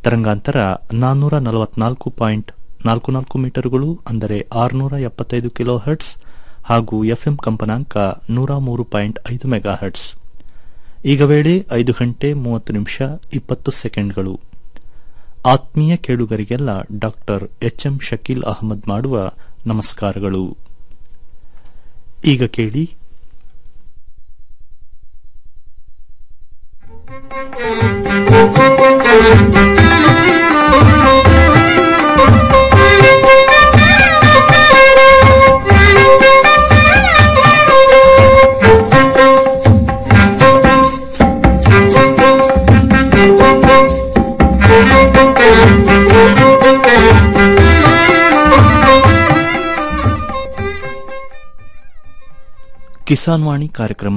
ತರಂಗಾಂತರ ನಾನ್ನೂರ ನಲವತ್ನಾಲ್ಕು ಪಾಯಿಂಟ್ ನಾಲ್ಕು ನಾಲ್ಕು ಮೀಟರ್ಗಳು ಅಂದರೆ ಆರುನೂರ ಎಪ್ಪತ್ತೈದು ಕಿಲೋ ಹರ್ಟ್ಸ್ ಹಾಗೂ ಎಫ್ಎಂ ಕಂಪನಾಂಕ ನೂರ ಮೂರು ಪಾಯಿಂಟ್ ಐದು ಮೆಗಾ ಹರ್ಟ್ಸ್ ಈಗ ವೇಳೆ ಐದು ಗಂಟೆ ಮೂವತ್ತು ನಿಮಿಷ ಇಪ್ಪತ್ತು ಸೆಕೆಂಡ್ಗಳು ಆತ್ಮೀಯ ಕೇಳುಗರಿಗೆಲ್ಲ doctor H M Shakeel Ahmed ಮಾಡುವ ನಮಸ್ಕಾರಗಳು ಈಗ ಕೇಳಿ ಕಿಸಾನ್ ವಾಣಿ ಕಾರ್ಯಕ್ರಮ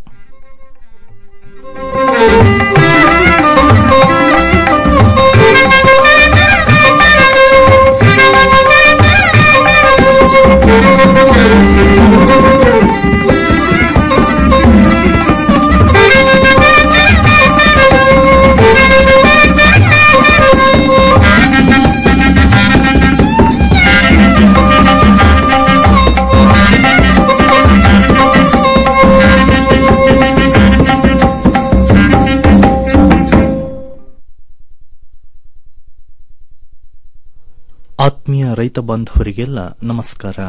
ಆತ್ಮೀಯ ರೈತ ಬಾಂಧವರಿಗೆಲ್ಲ ನಮಸ್ಕಾರ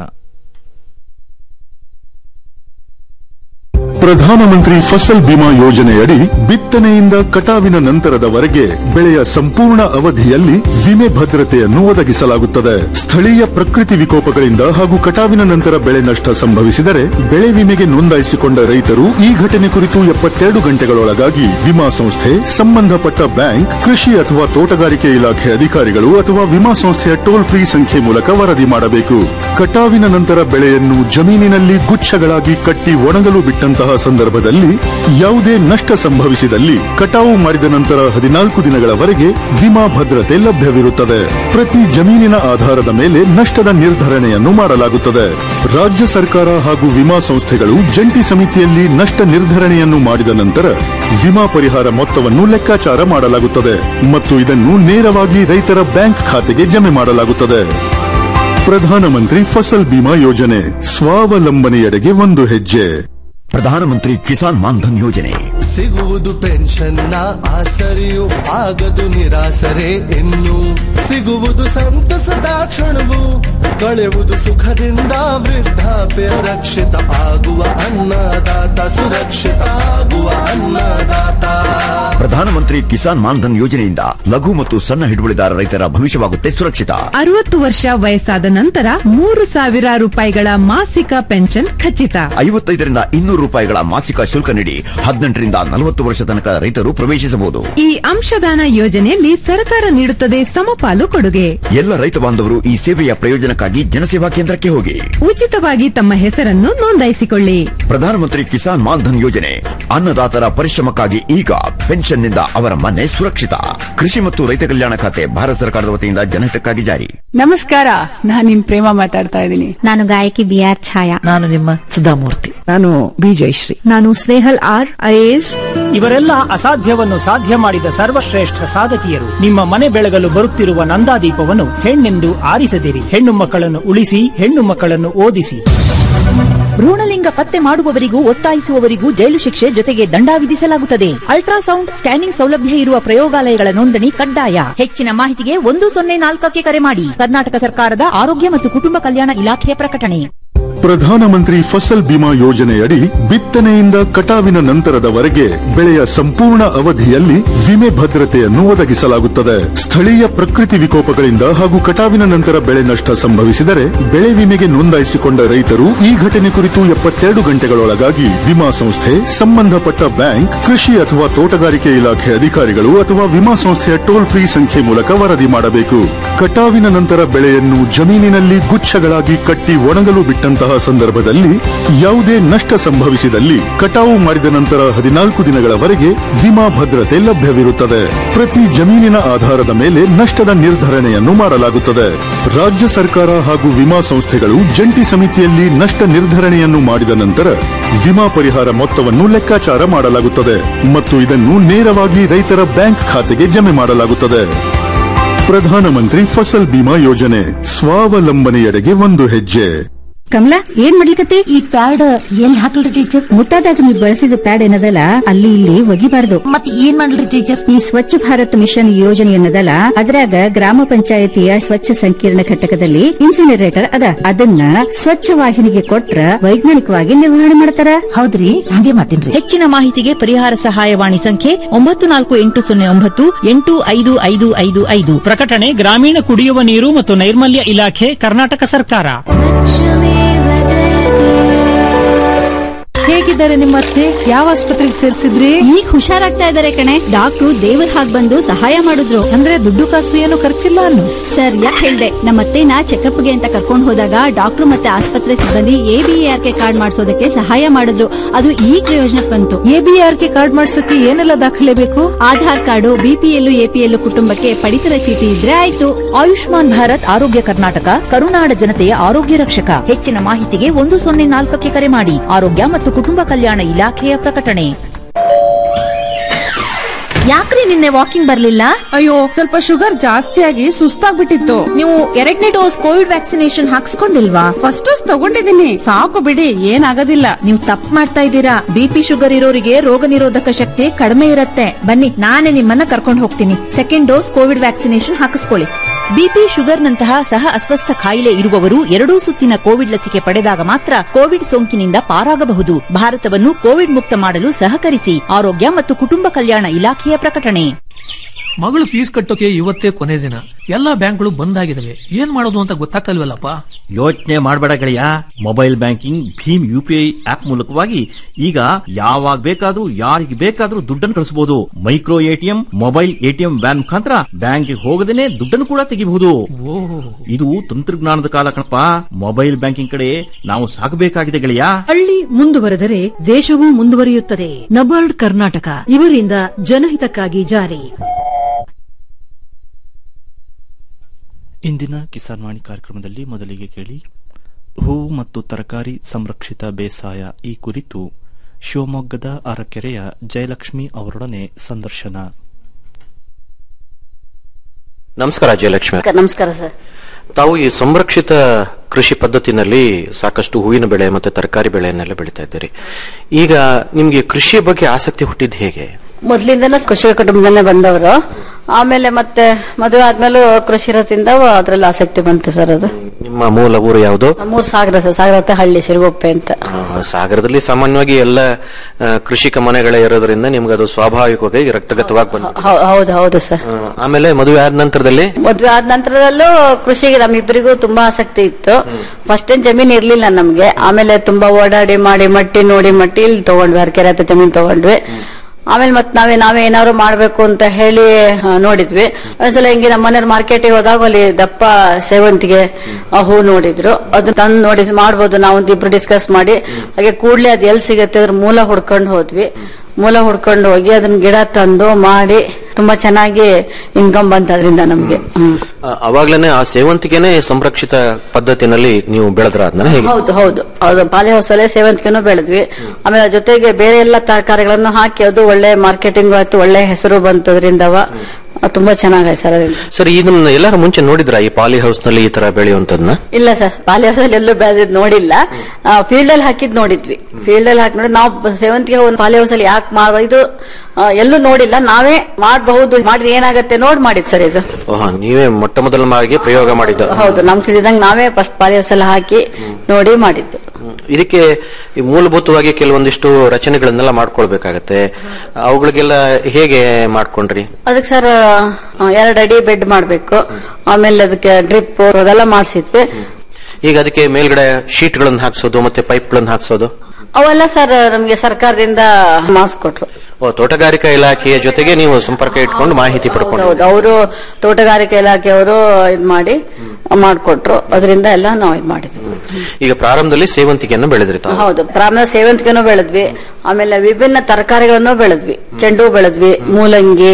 ಪ್ರಧಾನಮಂತ್ರಿ ಫಸಲ್ ಬಿಮಾ ಯೋಜನೆಯಡಿ ಬಿತ್ತನೆಯಿಂದ ಕಟಾವಿನ ನಂತರದವರೆಗೆ ಬೆಳೆಯ ಸಂಪೂರ್ಣ ಅವಧಿಯಲ್ಲಿ ವಿಮೆ ಭದ್ರತೆಯನ್ನು ಒದಗಿಸಲಾಗುತ್ತದೆ ಸ್ಥಳೀಯ ಪ್ರಕೃತಿ ವಿಕೋಪಗಳಿಂದ ಹಾಗೂ ಕಟಾವಿನ ನಂತರ ಬೆಳೆ ನಷ್ಟ ಸಂಭವಿಸಿದರೆ ಬೆಳೆ ವಿಮೆಗೆ ನೋಂದಾಯಿಸಿಕೊಂಡ ರೈತರು ಈ ಘಟನೆ ಕುರಿತು ಎಪ್ಪತ್ತೆರಡು ಗಂಟೆಗಳೊಳಗಾಗಿ ವಿಮಾ ಸಂಸ್ಥೆ ಸಂಬಂಧಪಟ್ಟ ಬ್ಯಾಂಕ್ ಕೃಷಿ ಅಥವಾ ತೋಟಗಾರಿಕೆ ಇಲಾಖೆ ಅಧಿಕಾರಿಗಳು ಅಥವಾ ವಿಮಾ ಸಂಸ್ಥೆಯ ಟೋಲ್ ಫ್ರೀ ಸಂಖ್ಯೆ ಮೂಲಕ ವರದಿ ಮಾಡಬೇಕು ಕಟಾವಿನ ನಂತರ ಬೆಳೆಯನ್ನು ಜಮೀನಿನಲ್ಲಿ ಗುಚ್ಛಗಳಾಗಿ ಕಟ್ಟಿ ಒಣಗಲು ಬಿಟ್ಟಂತಹ ಸಂದರ್ಭದಲ್ಲಿ ಯಾವುದೇ ನಷ್ಟ ಸಂಭವಿಸಿದಲ್ಲಿ ಕಟಾವು ಮಾಡಿದ ನಂತರ ಹದಿನಾಲ್ಕು ದಿನಗಳವರೆಗೆ ವಿಮಾ ಭದ್ರತೆ ಲಭ್ಯವಿರುತ್ತದೆ ಪ್ರತಿ ಜಮೀನಿನ ಆಧಾರದ ಮೇಲೆ ನಷ್ಟದ ನಿರ್ಧರಣೆಯನ್ನು ಮಾಡಲಾಗುತ್ತದೆ ರಾಜ್ಯ ಸರ್ಕಾರ ಹಾಗೂ ವಿಮಾ ಸಂಸ್ಥೆಗಳು ಜಂಟಿ ಸಮಿತಿಯಲ್ಲಿ ನಷ್ಟ ನಿರ್ಧರಣೆಯನ್ನು ಮಾಡಿದ ನಂತರ ವಿಮಾ ಪರಿಹಾರ ಮೊತ್ತವನ್ನು ಲೆಕ್ಕಾಚಾರ ಮಾಡಲಾಗುತ್ತದೆ ಮತ್ತು ಇದನ್ನು ನೇರವಾಗಿ ರೈತರ ಬ್ಯಾಂಕ್ ಖಾತೆಗೆ ಜಮೆ ಮಾಡಲಾಗುತ್ತದೆ ಪ್ರಧಾನಮಂತ್ರಿ ಫಸಲ್ ಬಿಮಾ ಯೋಜನೆ ಸ್ವಾವಲಂಬನೆಯೆಡೆಗೆ ಒಂದು ಹೆಜ್ಜೆ ಪ್ರಧಾನಮಂತ್ರಿ ಕಿಸಾನ್ ಮಾನ್ಧನ್ ಯೋಜನೆ ಸಿಗುವುದು ಪೆನ್ಷನ್ನ ಆಸರೆಯು ಆಗದು ನಿರಾಸರೆ ಇನ್ನು ಸಿಗುವುದು ಸಂತಸದ ಕ್ಷಣವು ಕಳೆಯುವುದು ಸುಖದಿಂದ ವೃದ್ಧಾಪ್ಯ ರಕ್ಷಿತ ಆಗುವ ಅನ್ನದಾತ ಸುರಕ್ಷಿತ ಆಗುವ ಅನ್ನದಾತ ಪ್ರಧಾನಮಂತ್ರಿ ಕಿಸಾನ್ ಮಾನ್ಧನ್ ಯೋಜನೆಯಿಂದ ಲಘು ಮತ್ತು ಸಣ್ಣ ಹಿಡುವಳಿದಾರ ರೈತರ ಭವಿಷ್ಯವಾಗುತ್ತೆ ಸುರಕ್ಷಿತ ಅರವತ್ತು ವರ್ಷ ವಯಸ್ಸಾದ ನಂತರ ಮೂರು ಸಾವಿರ ರೂಪಾಯಿಗಳ ಮಾಸಿಕ ಪೆನ್ಷನ್ ಖಚಿತ ಐವತ್ತೈದರಿಂದ ಇನ್ನೂರು ರೂಪಾಯಿಗಳ ಮಾಸಿಕ ಶುಲ್ಕ ನೀಡಿ ಹದಿನೆಂಟರಿಂದ ನಲವತ್ತು ವರ್ಷ ತನಕ ರೈತರು ಪ್ರವೇಶಿಸಬಹುದು ಈ ಅಂಶದಾನ ಯೋಜನೆಯಲ್ಲಿ ಸರ್ಕಾರ ನೀಡುತ್ತದೆ ಸಮಪಾಲು ಕೊಡುಗೆ ಎಲ್ಲ ರೈತ ಬಾಂಧವರು ಈ ಸೇವೆಯ ಪ್ರಯೋಜನಕ್ಕಾಗಿ ಜನಸೇವಾ ಕೇಂದ್ರಕ್ಕೆ ಹೋಗಿ ಉಚಿತವಾಗಿ ತಮ್ಮ ಹೆಸರನ್ನು ನೋಂದಾಯಿಸಿಕೊಳ್ಳಿ ಪ್ರಧಾನಮಂತ್ರಿ ಕಿಸಾನ್ ಮಾನ್ಧನ್ ಯೋಜನೆ ಅನ್ನದಾತರ ಪರಿಶ್ರಮಕ್ಕಾಗಿ ಈಗ ಪೆನ್ಷನ್ನಿಂದ ಅವರ ಮನೆ ಸುರಕ್ಷಿತ ಕೃಷಿ ಮತ್ತು ರೈತ ಕಲ್ಯಾಣ ಖಾತೆ ಭಾರತ ಸರ್ಕಾರದ ವತಿಯಿಂದ ಜನಹಿತಕ್ಕಾಗಿ ಜಾರಿ ನಮಸ್ಕಾರ ನಾನ್ ನಿಮ್ ಪ್ರೇಮ ಮಾತಾಡ್ತಾ ಇದ್ದೀನಿ ನಾನು ಗಾಯಕಿ ಬಿ ಆರ್ ಛಾಯಾ ನಾನು ನಿಮ್ಮ ಸುಧಾಮೂರ್ತಿ ನಾನು ಬಿ ಜಯಶ್ರೀ ನಾನು ಸ್ನೇಹಲ್ ಆರ್ ಐಎಎಸ್ ಇವರೆಲ್ಲ ಅಸಾಧ್ಯವನ್ನು ಸಾಧ್ಯ ಮಾಡಿದ ಸರ್ವಶ್ರೇಷ್ಠ ಸಾಧಕಿಯರು ನಿಮ್ಮ ಮನೆ ಬೆಳಗಲು ಬರುತ್ತಿರುವ ನಂದಾದೀಪವನ್ನು ಹೆಣ್ಣೆಂದು ಆರಿಸದಿರಿ ಹೆಣ್ಣು ಮಕ್ಕಳನ್ನು ಉಳಿಸಿ ಹೆಣ್ಣು ಮಕ್ಕಳನ್ನು ಓದಿಸಿ ಭ್ರೂಣಲಿಂಗ ಪತ್ತೆ ಮಾಡುವವರಿಗೂ ಒತ್ತಾಯಿಸುವವರಿಗೂ ಜೈಲು ಶಿಕ್ಷೆ ಜೊತೆಗೆ ದಂಡ ವಿಧಿಸಲಾಗುತ್ತದೆ ಅಲ್ಟ್ರಾಸೌಂಡ್ ಸ್ಕ್ಯಾನಿಂಗ್ ಸೌಲಭ್ಯ ಇರುವ ಪ್ರಯೋಗಾಲಯಗಳ ನೋಂದಣಿ ಕಡ್ಡಾಯ ಹೆಚ್ಚಿನ ಮಾಹಿತಿಗೆ ಒಂದು ಸೊನ್ನೆ ನಾಲ್ಕಕ್ಕೆ ಕರೆ ಮಾಡಿ ಕರ್ನಾಟಕ ಸರ್ಕಾರದ ಆರೋಗ್ಯ ಮತ್ತು ಕುಟುಂಬ ಕಲ್ಯಾಣ ಇಲಾಖೆಯ ಪ್ರಕಟಣೆ ಪ್ರಧಾನಮಂತ್ರಿ ಫಸಲ್ ಬಿಮಾ ಯೋಜನೆಯಡಿ ಬಿತ್ತನೆಯಿಂದ ಕಟಾವಿನ ನಂತರದವರೆಗೆ ಬೆಳೆಯ ಸಂಪೂರ್ಣ ಅವಧಿಯಲ್ಲಿ ವಿಮೆ ಭದ್ರತೆಯನ್ನು ಒದಗಿಸಲಾಗುತ್ತದೆ ಸ್ಥಳೀಯ ಪ್ರಕೃತಿ ವಿಕೋಪಗಳಿಂದ ಹಾಗೂ ಕಟಾವಿನ ನಂತರ ಬೆಳೆ ನಷ್ಟ ಸಂಭವಿಸಿದರೆ ಬೆಳೆ ವಿಮೆಗೆ ನೋಂದಾಯಿಸಿಕೊಂಡ ರೈತರು ಈ ಘಟನೆ ಕುರಿತು ಎಪ್ಪತ್ತೆರಡು ಗಂಟೆಗಳೊಳಗಾಗಿ ವಿಮಾ ಸಂಸ್ಥೆ ಸಂಬಂಧಪಟ್ಟ ಬ್ಯಾಂಕ್ ಕೃಷಿ ಅಥವಾ ತೋಟಗಾರಿಕೆ ಇಲಾಖೆ ಅಧಿಕಾರಿಗಳು ಅಥವಾ ವಿಮಾ ಸಂಸ್ಥೆಯ ಟೋಲ್ ಫ್ರೀ ಸಂಖ್ಯೆ ಮೂಲಕ ವರದಿ ಮಾಡಬೇಕು ಕಟಾವಿನ ನಂತರ ಬೆಳೆಯನ್ನು ಜಮೀನಿನಲ್ಲಿ ಗುಚ್ಛಗಳಾಗಿ ಕಟ್ಟಿ ಒಣಗಲು ಬಿಟ್ಟಂತಹ ಸಂದರ್ಭದಲ್ಲಿ ಯಾವುದೇ ನಷ್ಟ ಸಂಭವಿಸಿದಲ್ಲಿ ಕಟಾವು ಮಾಡಿದ ನಂತರ ಹದಿನಾಲ್ಕು ದಿನಗಳವರೆಗೆ ವಿಮಾ ಭದ್ರತೆ ಲಭ್ಯವಿರುತ್ತದೆ ಪ್ರತಿ ಜಮೀನಿನ ಆಧಾರದ ಮೇಲೆ ನಷ್ಟದ ನಿರ್ಧರಣೆಯನ್ನು ಮಾಡಲಾಗುತ್ತದೆ ರಾಜ್ಯ ಸರ್ಕಾರ ಹಾಗೂ ವಿಮಾ ಸಂಸ್ಥೆಗಳು ಜಂಟಿ ಸಮಿತಿಯಲ್ಲಿ ನಷ್ಟ ನಿರ್ಧರಣೆಯನ್ನು ಮಾಡಿದ ನಂತರ ವಿಮಾ ಪರಿಹಾರ ಮೊತ್ತವನ್ನು ಲೆಕ್ಕಾಚಾರ ಮಾಡಲಾಗುತ್ತದೆ ಮತ್ತು ಇದನ್ನು ನೇರವಾಗಿ ರೈತರ ಬ್ಯಾಂಕ್ ಖಾತೆಗೆ ಜಮೆ ಮಾಡಲಾಗುತ್ತದೆ ಪ್ರಧಾನಮಂತ್ರಿ ಫಸಲ್ ಬಿಮಾ ಯೋಜನೆ ಸ್ವಾವಲಂಬನೆಯೆಡೆಗೆ ಒಂದು ಹೆಜ್ಜೆ ಕಮಲಾ ಏನ್ ಮಾಡ್ಲಿಕತ್ತಿ ಈ ಪ್ಯಾಡ್ ಎಲ್ಲಿ ಹಾಕಲ್ರಿ ಟೀಚರ್ ಮುಟ್ಟಾದಾಗ ನೀವು ಬಳಸಿದ ಪ್ಯಾಡ್ ಏನದಲ್ಲ ಅಲ್ಲಿ ಇಲ್ಲಿ ಒಗಿಬಾರ್ದು ಮತ್ ಏನ್ ಮಾಡ್ಲಿ ಟೀಚರ್ ಈ ಸ್ವಚ್ಛ ಭಾರತ್ ಮಿಷನ್ ಯೋಜನೆ ಏನದಲ್ಲ ಅದ್ರಾಗ ಗ್ರಾಮ ಪಂಚಾಯತಿಯ ಸ್ವಚ್ಛ ಸಂಕೀರ್ಣ ಘಟಕದಲ್ಲಿ ಇನ್ಸಿನರೇಟರ್ ಅದ ಅದನ್ನ ಸ್ವಚ್ಛ ವಾಹಿನಿಗೆ ಕೊಟ್ರ ವೈಜ್ಞಾನಿಕವಾಗಿ ನಿರ್ವಹಣೆ ಮಾಡ್ತಾರ ಹೌದ್ರಿ ಹಾಗೆ ಮಾಡ್ತೀನಿ ಹೆಚ್ಚಿನ ಮಾಹಿತಿಗೆ ಪರಿಹಾರ ಸಹಾಯವಾಣಿ ಸಂಖ್ಯೆ ಒಂಬತ್ತು ನಾಲ್ಕು ಎಂಟು ಸೊನ್ನೆ ಒಂಬತ್ತು ಎಂಟು ಐದು ಐದು ಐದು ಐದು ಪ್ರಕಟಣೆ ಗ್ರಾಮೀಣ ಕುಡಿಯುವ ನೀರು ಮತ್ತು ನೈರ್ಮಲ್ಯ ಇಲಾಖೆ ಕರ್ನಾಟಕ ಸರ್ಕಾರ ಹೇಗಿದ್ದಾರೆ ನಿಮ್ಮ ಅತ್ತೆ ಯಾವ ಆಸ್ಪತ್ರೆಗೆ ಸೇರಿಸಿದ್ರಿ ಈಗ ಹುಷಾರಾಗ್ತಾ ಇದಾರೆ ಕಣೆ ಡಾಕ್ಟ್ರು ದೇವ್ರ ಹಾಗ್ ಬಂದು ಸಹಾಯ ಮಾಡಿದ್ರು ಅಂದ್ರೆ ದುಡ್ಡು ಕಾಸು ಏನು ಖರ್ಚಿಲ್ಲ ಅನ್ನು ಸರ್ ಯಾಕೆ ಹೇಳ್ದೆ ನಮ್ಮ ಅತ್ತೆನ ಚೆಕಪ್ಗೆ ಅಂತ ಕರ್ಕೊಂಡು ಹೋದಾಗ ಡಾಕ್ಟ್ರು ಮತ್ತೆ ಆಸ್ಪತ್ರೆ ಸಿಬ್ಬಂದಿ ಎಬಿಆರ್ ಕೆ ಕಾರ್ಡ್ ಮಾಡಿಸೋದಕ್ಕೆ ಸಹಾಯ ಮಾಡಿದ್ರು ಅದು ಈ ಪ್ರಯೋಜನಕ್ಕೆ ಬಂತು ಎಬಿಆರ್ ಕೆ ಕಾರ್ಡ್ ಮಾಡ್ಸಕ್ಕೆ ಏನೆಲ್ಲ ದಾಖಲೆ ಬೇಕು ಆಧಾರ್ ಕಾರ್ಡು ಬಿಪಿಎಲ್ ಎಪಿಎಲ್ ಕುಟುಂಬಕ್ಕೆ ಪಡಿತರ ಚೀಟಿ ಇದ್ರೆ ಆಯ್ತು ಆಯುಷ್ಮಾನ್ ಭಾರತ್ ಆರೋಗ್ಯ ಕರ್ನಾಟಕ ಕರುನಾಡ ಜನತೆಯ ಆರೋಗ್ಯ ರಕ್ಷಕ ಹೆಚ್ಚಿನ ಮಾಹಿತಿಗೆ ಒಂದು ಸೊನ್ನೆ ನಾಲ್ಕಕ್ಕೆ ಕರೆ ಮಾಡಿ ಆರೋಗ್ಯ ಮತ್ತು ಕುಟುಂಬ ಕಲ್ಯಾಣ ಇಲಾಖೆಯ ಪ್ರಕಟಣೆ ಯಾಕ್ರಿ ನಿನ್ನೆ ವಾಕಿಂಗ್ ಬರ್ಲಿಲ್ಲ ಅಯ್ಯೋ ಸ್ವಲ್ಪ ಶುಗರ್ ಜಾಸ್ತಿ ಆಗಿ ಸುಸ್ತಾಗ್ಬಿಟ್ಟಿತ್ತು ನೀವು ಎರಡನೇ ಡೋಸ್ ಕೋವಿಡ್ ವ್ಯಾಕ್ಸಿನೇಷನ್ ಹಾಕ್ಸ್ಕೊಂಡಿಲ್ವಾ ಫಸ್ಟ್ ಡೋಸ್ ತಗೊಂಡಿದ್ದೀನಿ ಸಾಕು ಬಿಡಿ ಏನಾಗೋದಿಲ್ಲ ನೀವು ತಪ್ಪು ಮಾಡ್ತಾ ಇದ್ದೀರಾ ಬಿಪಿ ಶುಗರ್ ಇರೋರಿಗೆ ರೋಗ ನಿರೋಧಕ ಶಕ್ತಿ ಕಡಿಮೆ ಇರುತ್ತೆ ಬನ್ನಿ ನಾನೇ ನಿಮ್ಮನ್ನ ಕರ್ಕೊಂಡು ಹೋಗ್ತೀನಿ ಸೆಕೆಂಡ್ ಡೋಸ್ ಕೋವಿಡ್ ವ್ಯಾಕ್ಸಿನೇಷನ್ ಹಾಕಿಸ್ಕೊಳ್ಳಿ ಬಿಪಿ ಶುಗರ್ನಂತಹ ಸಹ ಅಸ್ವಸ್ಥ ಕಾಯಿಲೆ ಇರುವವರು ಎರಡೂ ಸುತ್ತಿನ ಕೋವಿಡ್ ಲಸಿಕೆ ಪಡೆದಾಗ ಮಾತ್ರ ಕೋವಿಡ್ ಸೋಂಕಿನಿಂದ ಪಾರಾಗಬಹುದು ಭಾರತವನ್ನು ಕೋವಿಡ್ ಮುಕ್ತ ಮಾಡಲು ಸಹಕರಿಸಿ ಆರೋಗ್ಯ ಮತ್ತು ಕುಟುಂಬ ಕಲ್ಯಾಣ ಇಲಾಖೆಯ ಪ್ರಕಟಣೆ ಮಗಳು ಫೀಸ್ ಕಟ್ಟೋಕೆ ಇವತ್ತೇ ಕೊನೆ ದಿನ ಎಲ್ಲಾ ಬ್ಯಾಂಕ್ಗಳು ಬಂದ್ ಆಗಿದಾವೆ ಏನ್ ಮಾಡೋದು ಅಂತ ಗೊತ್ತಾಗ್ತಲ್ವಲ್ಲಪ್ಪ ಯೋಚನೆ ಮಾಡಬೇಡ ಗೆಳೆಯ mobile banking Bhim UPI app ಮೂಲಕವಾಗಿ ಈಗ ಯಾವಾಗ ಬೇಕಾದ್ರೂ ಯಾರಿಗೆ ಬೇಕಾದ್ರೂ ದುಡ್ಡನ್ನು ಕಳಿಸಬಹುದು micro ATM mobile ATM van ಮುಖಾಂತರ ಬ್ಯಾಂಕ್ಗೆ ಹೋಗದೇನೆ ದುಡ್ಡನ್ನು ಕೂಡ ತೆಗಿಬಹುದು ಇದು ತಂತ್ರಜ್ಞಾನದ ಕಾಲ ಕಣಪ್ಪ ಮೊಬೈಲ್ ಬ್ಯಾಂಕಿಂಗ್ ಕಡೆ ನಾವು ಸಾಗಬೇಕಾಗಿದೆ ಗೆಳೆಯ ಹಳ್ಳಿ ಮುಂದುವರೆದರೆ ದೇಶವೂ ಮುಂದುವರಿಯುತ್ತದೆ ನಬಾರ್ಡ್ ಕರ್ನಾಟಕ ಇವರಿಂದ ಜನಹಿತಕ್ಕಾಗಿ ಜಾರಿ ಇಂದಿನ ಕಿಸಾನ್ ವಾಣಿ ಕಾರ್ಯಕ್ರಮದಲ್ಲಿ ಮೊದಲಿಗೆ ಕೇಳಿ ಹೂವು ಮತ್ತು ತರಕಾರಿ ಸಂರಕ್ಷಿತ ಬೇಸಾಯ ಈ ಕುರಿತು ಶಿವಮೊಗ್ಗದ ಅರಕೆರೆಯ ಜಯಲಕ್ಷ್ಮಿ ಅವರೊಡನೆ ಸಂದರ್ಶನ ನಮಸ್ಕಾರ ಜಯಲಕ್ಷ್ಮಿ ನಮಸ್ಕಾರ ಸರ್ ತಾವು ಈ ಸಂರಕ್ಷಿತ ಕೃಷಿ ಪದ್ಧತಿನಲ್ಲಿ ಸಾಕಷ್ಟು ಹೂವಿನ ಬೆಳೆ ಮತ್ತೆ ತರಕಾರಿ ಬೆಳೆಯನ್ನೆಲ್ಲ ಬೆಳೀತಾ ಇದ್ದೀರಿ ಈಗ ನಿಮ್ಗೆ ಕೃಷಿಯ ಬಗ್ಗೆ ಆಸಕ್ತಿ ಹುಟ್ಟಿದ್ ಹೇಗೆ ಮೊದ್ಲಿಂದನೂ ಕೃಷಿ ಕುಟುಂಬದಲ್ಲೇ ಬಂದವರು ಆಮೇಲೆ ಮತ್ತೆ ಮದುವೆ ಆದ್ಮೇಲೂ ಕೃಷಿ ಇರೋದ್ರಿಂದ ಅದ್ರಲ್ಲಿ ಆಸಕ್ತಿ ಬಂತು ಸರ್ ಅದು ನಿಮ್ಮ ಮೂಲ ಊರು ಯಾವುದು ಮೂರ್ ಸಾಗರ ಸರ್ ಸಾಗರ ಹತ್ರ ಹಳ್ಳಿ ಸಿರುಗೊಪ್ಪೆ ಅಂತ ಸಾಗರದಲ್ಲಿ ಸಾಮಾನ್ಯವಾಗಿ ಎಲ್ಲ ಆ, ಕೃಷಿಕ ಮನೆಗಳೇ ಇರೋದ್ರಿಂದ ನಿಮ್ಗೆ ಅದು ಸ್ವಾಭಾವಿಕವಾಗಿ ರಕ್ತಗತವಾಗಿ ಬಂತು ಹೌ- ಹೌದು ಹೌದು ಸರ್ ಆಮೇಲೆ ಮದುವೆ ಆದ ನಂತರದಲ್ಲಿ ಮದ್ವೆ ಆದ ನಂತರದಲ್ಲೂ ಕೃಷಿಗೆ ನಮ್ಮಿಬ್ಬರಿಗೂ ತುಂಬಾ ಆಸಕ್ತಿ ಇತ್ತು ಫಸ್ಟ್ ಏನ್ ಜಮೀನ್ ಇರ್ಲಿಲ್ಲ ನಮ್ಗೆ ಆಮೇಲೆ ತುಂಬಾ ಓಡಾಡಿ ಮಾಡಿ ಮಟ್ಟಿ ನೋಡಿ ಮಟ್ಟಿ ಇಲ್ಲಿ ತಗೊಂಡ್ವಿ ಅರಕೆರೆ ಹತ್ರ ಜಮೀನ್ ತಗೊಂಡ್ವಿ ಆಮೇಲೆ ಮತ್ತೆ ನಾವೇ ನಾವೇ ಏನಾದ್ರು ಮಾಡ್ಬೇಕು ಅಂತ ಹೇಳಿ ಆ, ನೋಡಿದ್ವಿ ಒಂದ್ಸಲ ಹಿಂಗೆ ನಮ್ಮ ಮನೆಯವ್ರ ಮಾರ್ಕೆಟಿಗೆ ಹೋದಾಗ ಅಲ್ಲಿ ದಪ್ಪ ಸೇವಂತಿಗೆ ಆ, ಹೂ ನೋಡಿದ್ರು ಅದು ತಂದು ನೋಡಿ ಮಾಡ್ಬೋದು ನಾವು ಅಂತ ಇಬ್ರು ಡಿಸ್ಕಸ್ ಮಾಡಿ ಹಾಗೆ ಕೂಡ್ಲೆ ಅದು ಎಲ್ಲಿ ಸಿಗತ್ತೆ ಅದ್ರ ಮೂಲ ಹುಡ್ಕೊಂಡು ಹೋದ್ವಿ ಮೂಲ ಹುಡ್ಕೊಂಡು ಹೋಗಿ ಅದನ್ನ ಗಿಡ ತಂದು ಮಾಡಿ ತುಂಬಾ ಚೆನ್ನಾಗಿ ಇನ್ಕಮ್ ಬಂತ ಅದರಿಂದ ನಮ್ಗೆ ಹ್ಮ್ ಆ, ಅವಾಗ್ಲೇನೆ ಆ ಸೇವಂತಿಗೆನೆ ಸಂರಕ್ಷಿತ ಪದ್ಧತಿನಲ್ಲಿ ನೀವು ಬೆಳೆದ್ರ ಅದನ್ನ ಹೇಗೆ ಹೌದು ಹೌದು ಅದು ಪಾಲೆ ಹೊಸಲೆ ಸೇವಂತಿಗೆನೂ ಬೆಳೆದ್ವಿ ಆಮೇಲೆ ಅದ್ರ ಜೊತೆಗೆ ಬೇರೆ ಎಲ್ಲ ತರಕಾರಿಗಳನ್ನು ಹಾಕಿ ಅದು ಒಳ್ಳೆ ಮಾರ್ಕೆಟಿಂಗ್ ಆಯ್ತು ಒಳ್ಳೆ ಹೆಸರು ಬಂತು ಅದರಿಂದವ ಅದು ತುಂಬಾ ಚೆನ್ನಾಗಿದೆ ಸರ್ ಅದರಿಂದ ಸರ್ ಇದನ್ನ ಎಲ್ಲಾರು ಮುಂಚೆ ನೋಡಿದ್ರ ಈ ಪಾಲಿ ಹೌಸ್ ನಲ್ಲಿ ಈ ತರ ಬೆಳೆಯುವಂತದ್ನ ಇಲ್ಲ ಸರ್ ಪಾಲಿ ಹೌಸಲ್ಲಿ ಎಲ್ಲೂ ಬೆಳೆದಿದ್ ನೋಡಿಲ್ಲ ಫೀಲ್ಡ್ ಅಲ್ಲಿ ಹಾಕಿದ್ ನೋಡಿದ್ವಿ ಫೀಲ್ಡ್ ಅಲ್ಲಿ ಹಾಕಿ ನೋಡಿ ನಾವು ಸೇವಂತಿಗೆ ಒಂದು ಪಾಲಿ ಹೌಸಲ್ಲಿ ಯಾಕೆ ಮಾಡುವ ಇದು ಆ, ಎಲ್ಲೂ ನೋಡಿಲ್ಲ ನಾವೇ ಮಾಡಬಹುದು ಮಾಡಿದ್ರೆ ಏನಾಗತ್ತೆ ನೋಡ್ ಮಾಡಿದ್ ಸರ್ ಇದು ಓಹ್ ನೀವೇ ಮೊಟ್ಟ ಮೊದಲ ಮಾಗಿ ಪ್ರಯೋಗ ಮಾಡಿದ್ದು ಹೌದು ನಮ್ ತಿಳಿದಂಗೆ ನಾವೇ ಫಸ್ಟ್ ಪಾಲಿ ಹೌಸಲ್ಲಿ ಹಾಕಿ ನೋಡಿ ಮಾಡಿದ್ದು ಇದಕ್ಕೆ ಈ ಮೂಲಭೂತವಾಗಿ ಕೆಲವೊಂದಿಷ್ಟು ರಚನೆಗಳನ್ನೆಲ್ಲ ಮಾಡ್ಕೊಳ್ಬೇಕಾಗತ್ತೆ ಅವುಗಳಿಗೆಲ್ಲ ಹೇಗೆ ಮಾಡ್ಕೊಂಡ್ರಿ ಅದಕ್ಕೆ ಸರ್ ಎರಡು ಅಡಿ ಬೆಡ್ ಮಾಡ್ಬೇಕು ಆಮೇಲೆ ಅದಕ್ಕೆ ಡ್ರಿಪ್ ಅದೆಲ್ಲ ಮಾಡಿಸಿದ್ವಿ ಈಗ ಅದಕ್ಕೆ ಮೇಲ್ಗಡೆ ಶೀಟ್ಗಳನ್ನ ಹಾಕ್ಸೋದು ಮತ್ತೆ ಪೈಪ್ಗಳನ್ನ ಹಾಕ್ಸೋದು ಅವೆಲ್ಲ ಸರ್ ನಮ್ಗೆ ಸರ್ಕಾರದಿಂದ ಮಾಡಿಸ್ಕೊಟ್ರು ಓ ತೋಟಗಾರಿಕಾ ಇಲಾಖೆಯ ಜೊತೆಗೆ ನೀವು ಸಂಪರ್ಕ ಇಟ್ಕೊಂಡು ಮಾಹಿತಿ ಪಡ್ಕೊಂಡು ಹೌದು ಅವರು ತೋಟಗಾರಿಕೆ ಇಲಾಖೆಯವರು ಇದ್ ಮಾಡಿ ಮಾಡ್ಕೊಟ್ರು ಅದರಿಂದ ಎಲ್ಲ ನಾವು ಇದ್ ಮಾಡಿದ್ವಿ ಈಗ ಪ್ರಾರಂಭದಲ್ಲಿ ಸೇವಂತಿಗೆಯನ್ನು ಬೆಳೆದ್ರಿ ತಾವು ಹೌದು ಪ್ರಾರಂಭ ಸೇವಂತಿಗೆನೂ ಬೆಳೆದ್ವಿ ಆಮೇಲೆ ವಿಭಿನ್ನ ತರಕಾರಿಗಳನ್ನು ಬೆಳೆದ್ವಿ ಚೆಂಡು ಹೂ ಬೆಳೆದ್ವಿ ಮೂಲಂಗಿ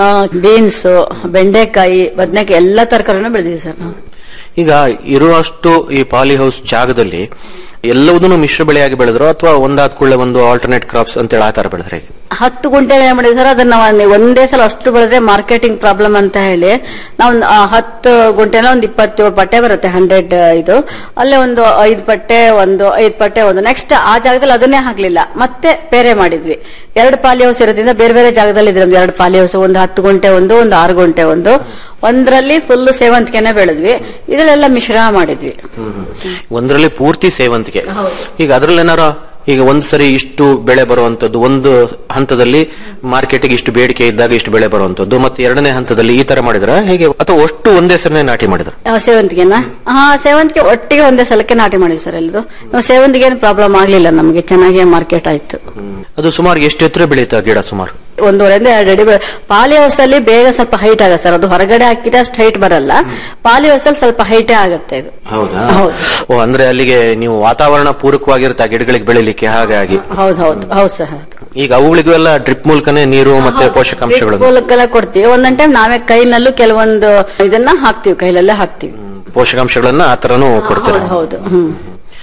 ಬೀನ್ಸ್ ಬೆಂಡೆಕಾಯಿ ಬದನೆಕಾಯಿ ಎಲ್ಲ ತರಕಾರಿನೂ ಬೆಳೆದಿದ್ವಿ ಸರ್ ನಾವು ಈಗ ಇರುವಷ್ಟು ಈ ಪಾಲಿ ಹೌಸ್ ಜಾಗದಲ್ಲಿ ಎಲ್ಲವುದನ್ನು ಮಿಶ್ರ ಬೆಳೆಯಾಗಿ ಬೆಳೆದ್ರು ಅಥವಾ ಒಂದಾದ ಕೂಡಲೇ ಒಂದು ಆಲ್ಟರ್ನೇಟ್ ಕ್ರಾಪ್ಸ್ ಅಂತೇಳಿ ಆ ತರ ಬೆಳೆದ್ರೆ ಹೇಗೆ ಹತ್ತು ಗುಂಟೆ ಏನ್ ಮಾಡಿದ್ವಿ ಸರ್ ಅದನ್ನ ನಾವು ಒಂದೇ ಸಲ ಅಷ್ಟು ಬೆಳೆದ್ರೆ ಮಾರ್ಕೆಟಿಂಗ್ ಪ್ರಾಬ್ಲಮ್ ಅಂತ ಹೇಳಿ ನಾವು ಒಂದು, ಆ, ಹತ್ತು ಗುಂಟೆನ ಒಂದು ಇಪ್ಪತ್ತೇಳು ಪಟ್ಟೆ ಬರುತ್ತೆ ಹಂಡ್ರೆಡ್ ಇದು ಅಲ್ಲೇ ಒಂದು ಐದು ಪಟ್ಟೆ ಒಂದು ಐದು ಪಟ್ಟೆ ಒಂದು ನೆಕ್ಸ್ಟ್ ಆ ಜಾಗದಲ್ಲಿ ಅದನ್ನೇ ಹಾಕ್ಲಿಲ್ಲ ಮತ್ತೆ ಬೇರೆ ಮಾಡಿದ್ವಿ ಎರಡು ಪಾಲಿ ಹೌಸ್ ಇರೋದ್ರಿಂದ ಬೇರೆ ಬೇರೆ ಜಾಗದಲ್ಲಿ ಇದ್ರೆ ಒಂದು ಎರಡು ಪಾಲಿ ಹೌಸ್ ಒಂದು ಹತ್ತು ಗುಂಟೆ ಒಂದು ಒಂದು ಆರು ಗುಂಟೆ ಒಂದು ಒಂದರಲ್ಲಿ ಫುಲ್ ಸೇವಂತಿಗೆನೆ ಬೆಳೆದ್ವಿ ಇದರಲ್ಲೆಲ್ಲ ಮಿಶ್ರ ಮಾಡಿದ್ವಿ ಒಂದರಲ್ಲಿ ಪೂರ್ತಿ ಸೇವಂತಿಗೆ ಈಗ ಅದ್ರಲ್ಲಿ ಏನಾರ ಈಗ ಒಂದ್ ಸರಿ ಇಷ್ಟು ಬೆಳೆ ಬರುವಂತದ್ದು ಒಂದು ಹಂತದಲ್ಲಿ ಮಾರ್ಕೆಟ್ಗೆ ಇಷ್ಟು ಬೇಡಿಕೆ ಇದ್ದಾಗ ಇಷ್ಟು ಬೆಳೆ ಬರುವಂತದ್ದು ಮತ್ತೆ ಎರಡನೇ ಹಂತದಲ್ಲಿ ಈ ತರ ಮಾಡಿದ್ರ ಹೇಗೆ ಅಥವಾ ಅಷ್ಟು ಒಂದೇ ಸರಿನೇ ನಾಟಿ ಮಾಡಿದ್ರ ಆ, ಸೇವಂತಿಗೆನ ಹಾ ಸೇವಂತಿಗೆ ಒಟ್ಟಿಗೆ ಒಂದೇ ಸಲಕ್ಕೆ ನಾಟಿ ಮಾಡಿದ್ವಿ ಸರ್ ಎಲ್ಲದು ನಾವು ಸೇವಂತಿಗೆ ಏನು ಪ್ರಾಬ್ಲಮ್ ಆಗ್ಲಿಲ್ಲ ನಮಗೆ ಚೆನ್ನಾಗಿ ಮಾರ್ಕೆಟ್ ಆಯ್ತು ಅದು ಸುಮಾರು ಎಷ್ಟು ಎತ್ತರ ಬೆಳೀತಾ ಗಿಡ ಸುಮಾರು ಒಂದೂವರೆಯಿಂದ ಎರಡು ಅಡಿ ಬೆ- ಪಾಲಿ ಹೌಸ್ ಅಲ್ಲಿ ಬೇಗ ಸ್ವಲ್ಪ ಹೈಟ್ ಆಗುತ್ತೆ ಸರ್ ಅದು ಹೊರಗಡೆ ಹಾಕಿದ್ರೆ ಅಷ್ಟು ಹೈಟ್ ಬರಲ್ಲ ಪಾಲಿ ಹೌಸ್ ಅಲ್ಲಿ ಸ್ವಲ್ಪ ಹೈಟೇ ಆಗುತ್ತೆ ಇದು ಹೌದಾ ಓ ಅಂದ್ರೆ ಅಲ್ಲಿಗೆ ನೀವು ವಾತಾವರಣ ಪೂರಕವಾಗಿರುತ್ತೆ ಆ ಗಿಡಗಳಿಗೆ ಬೆಳಿಲಿಕ್ಕೆ ಹಾಗಾಗಿ ಹೌದು ಹೌದು ಹೌದು ಸರ್ ಹೌದು ಈಗ ಅವುಗಳಿಗೂ ಎಲ್ಲ ಡ್ರಿಪ್ ಮೂಲಕನೇ ನೀರು ಮತ್ತೆ ಪೋಷಕಾಂಶಗಳನ್ನು ಮೂಲಕ್ಕೆಲ್ಲ ಕೊಡ್ತೀವಿ ಒಂದೊಂದ್ ಟೈಮ್ ನಾವೇ ಕೈನಲ್ಲೂ ಕೆಲವೊಂದು ಇದನ್ನ ಹಾಕ್ತಿವಿ ಕೈಲಲ್ಲೇ ಹಾಕ್ತಿವಿ ಪೋಷಕಾಂಶಗಳನ್ನ ಆ ತರನು ಕೊಡ್ತಾರೆ ಹೌದು ಹೌದು ಹ್ಮ್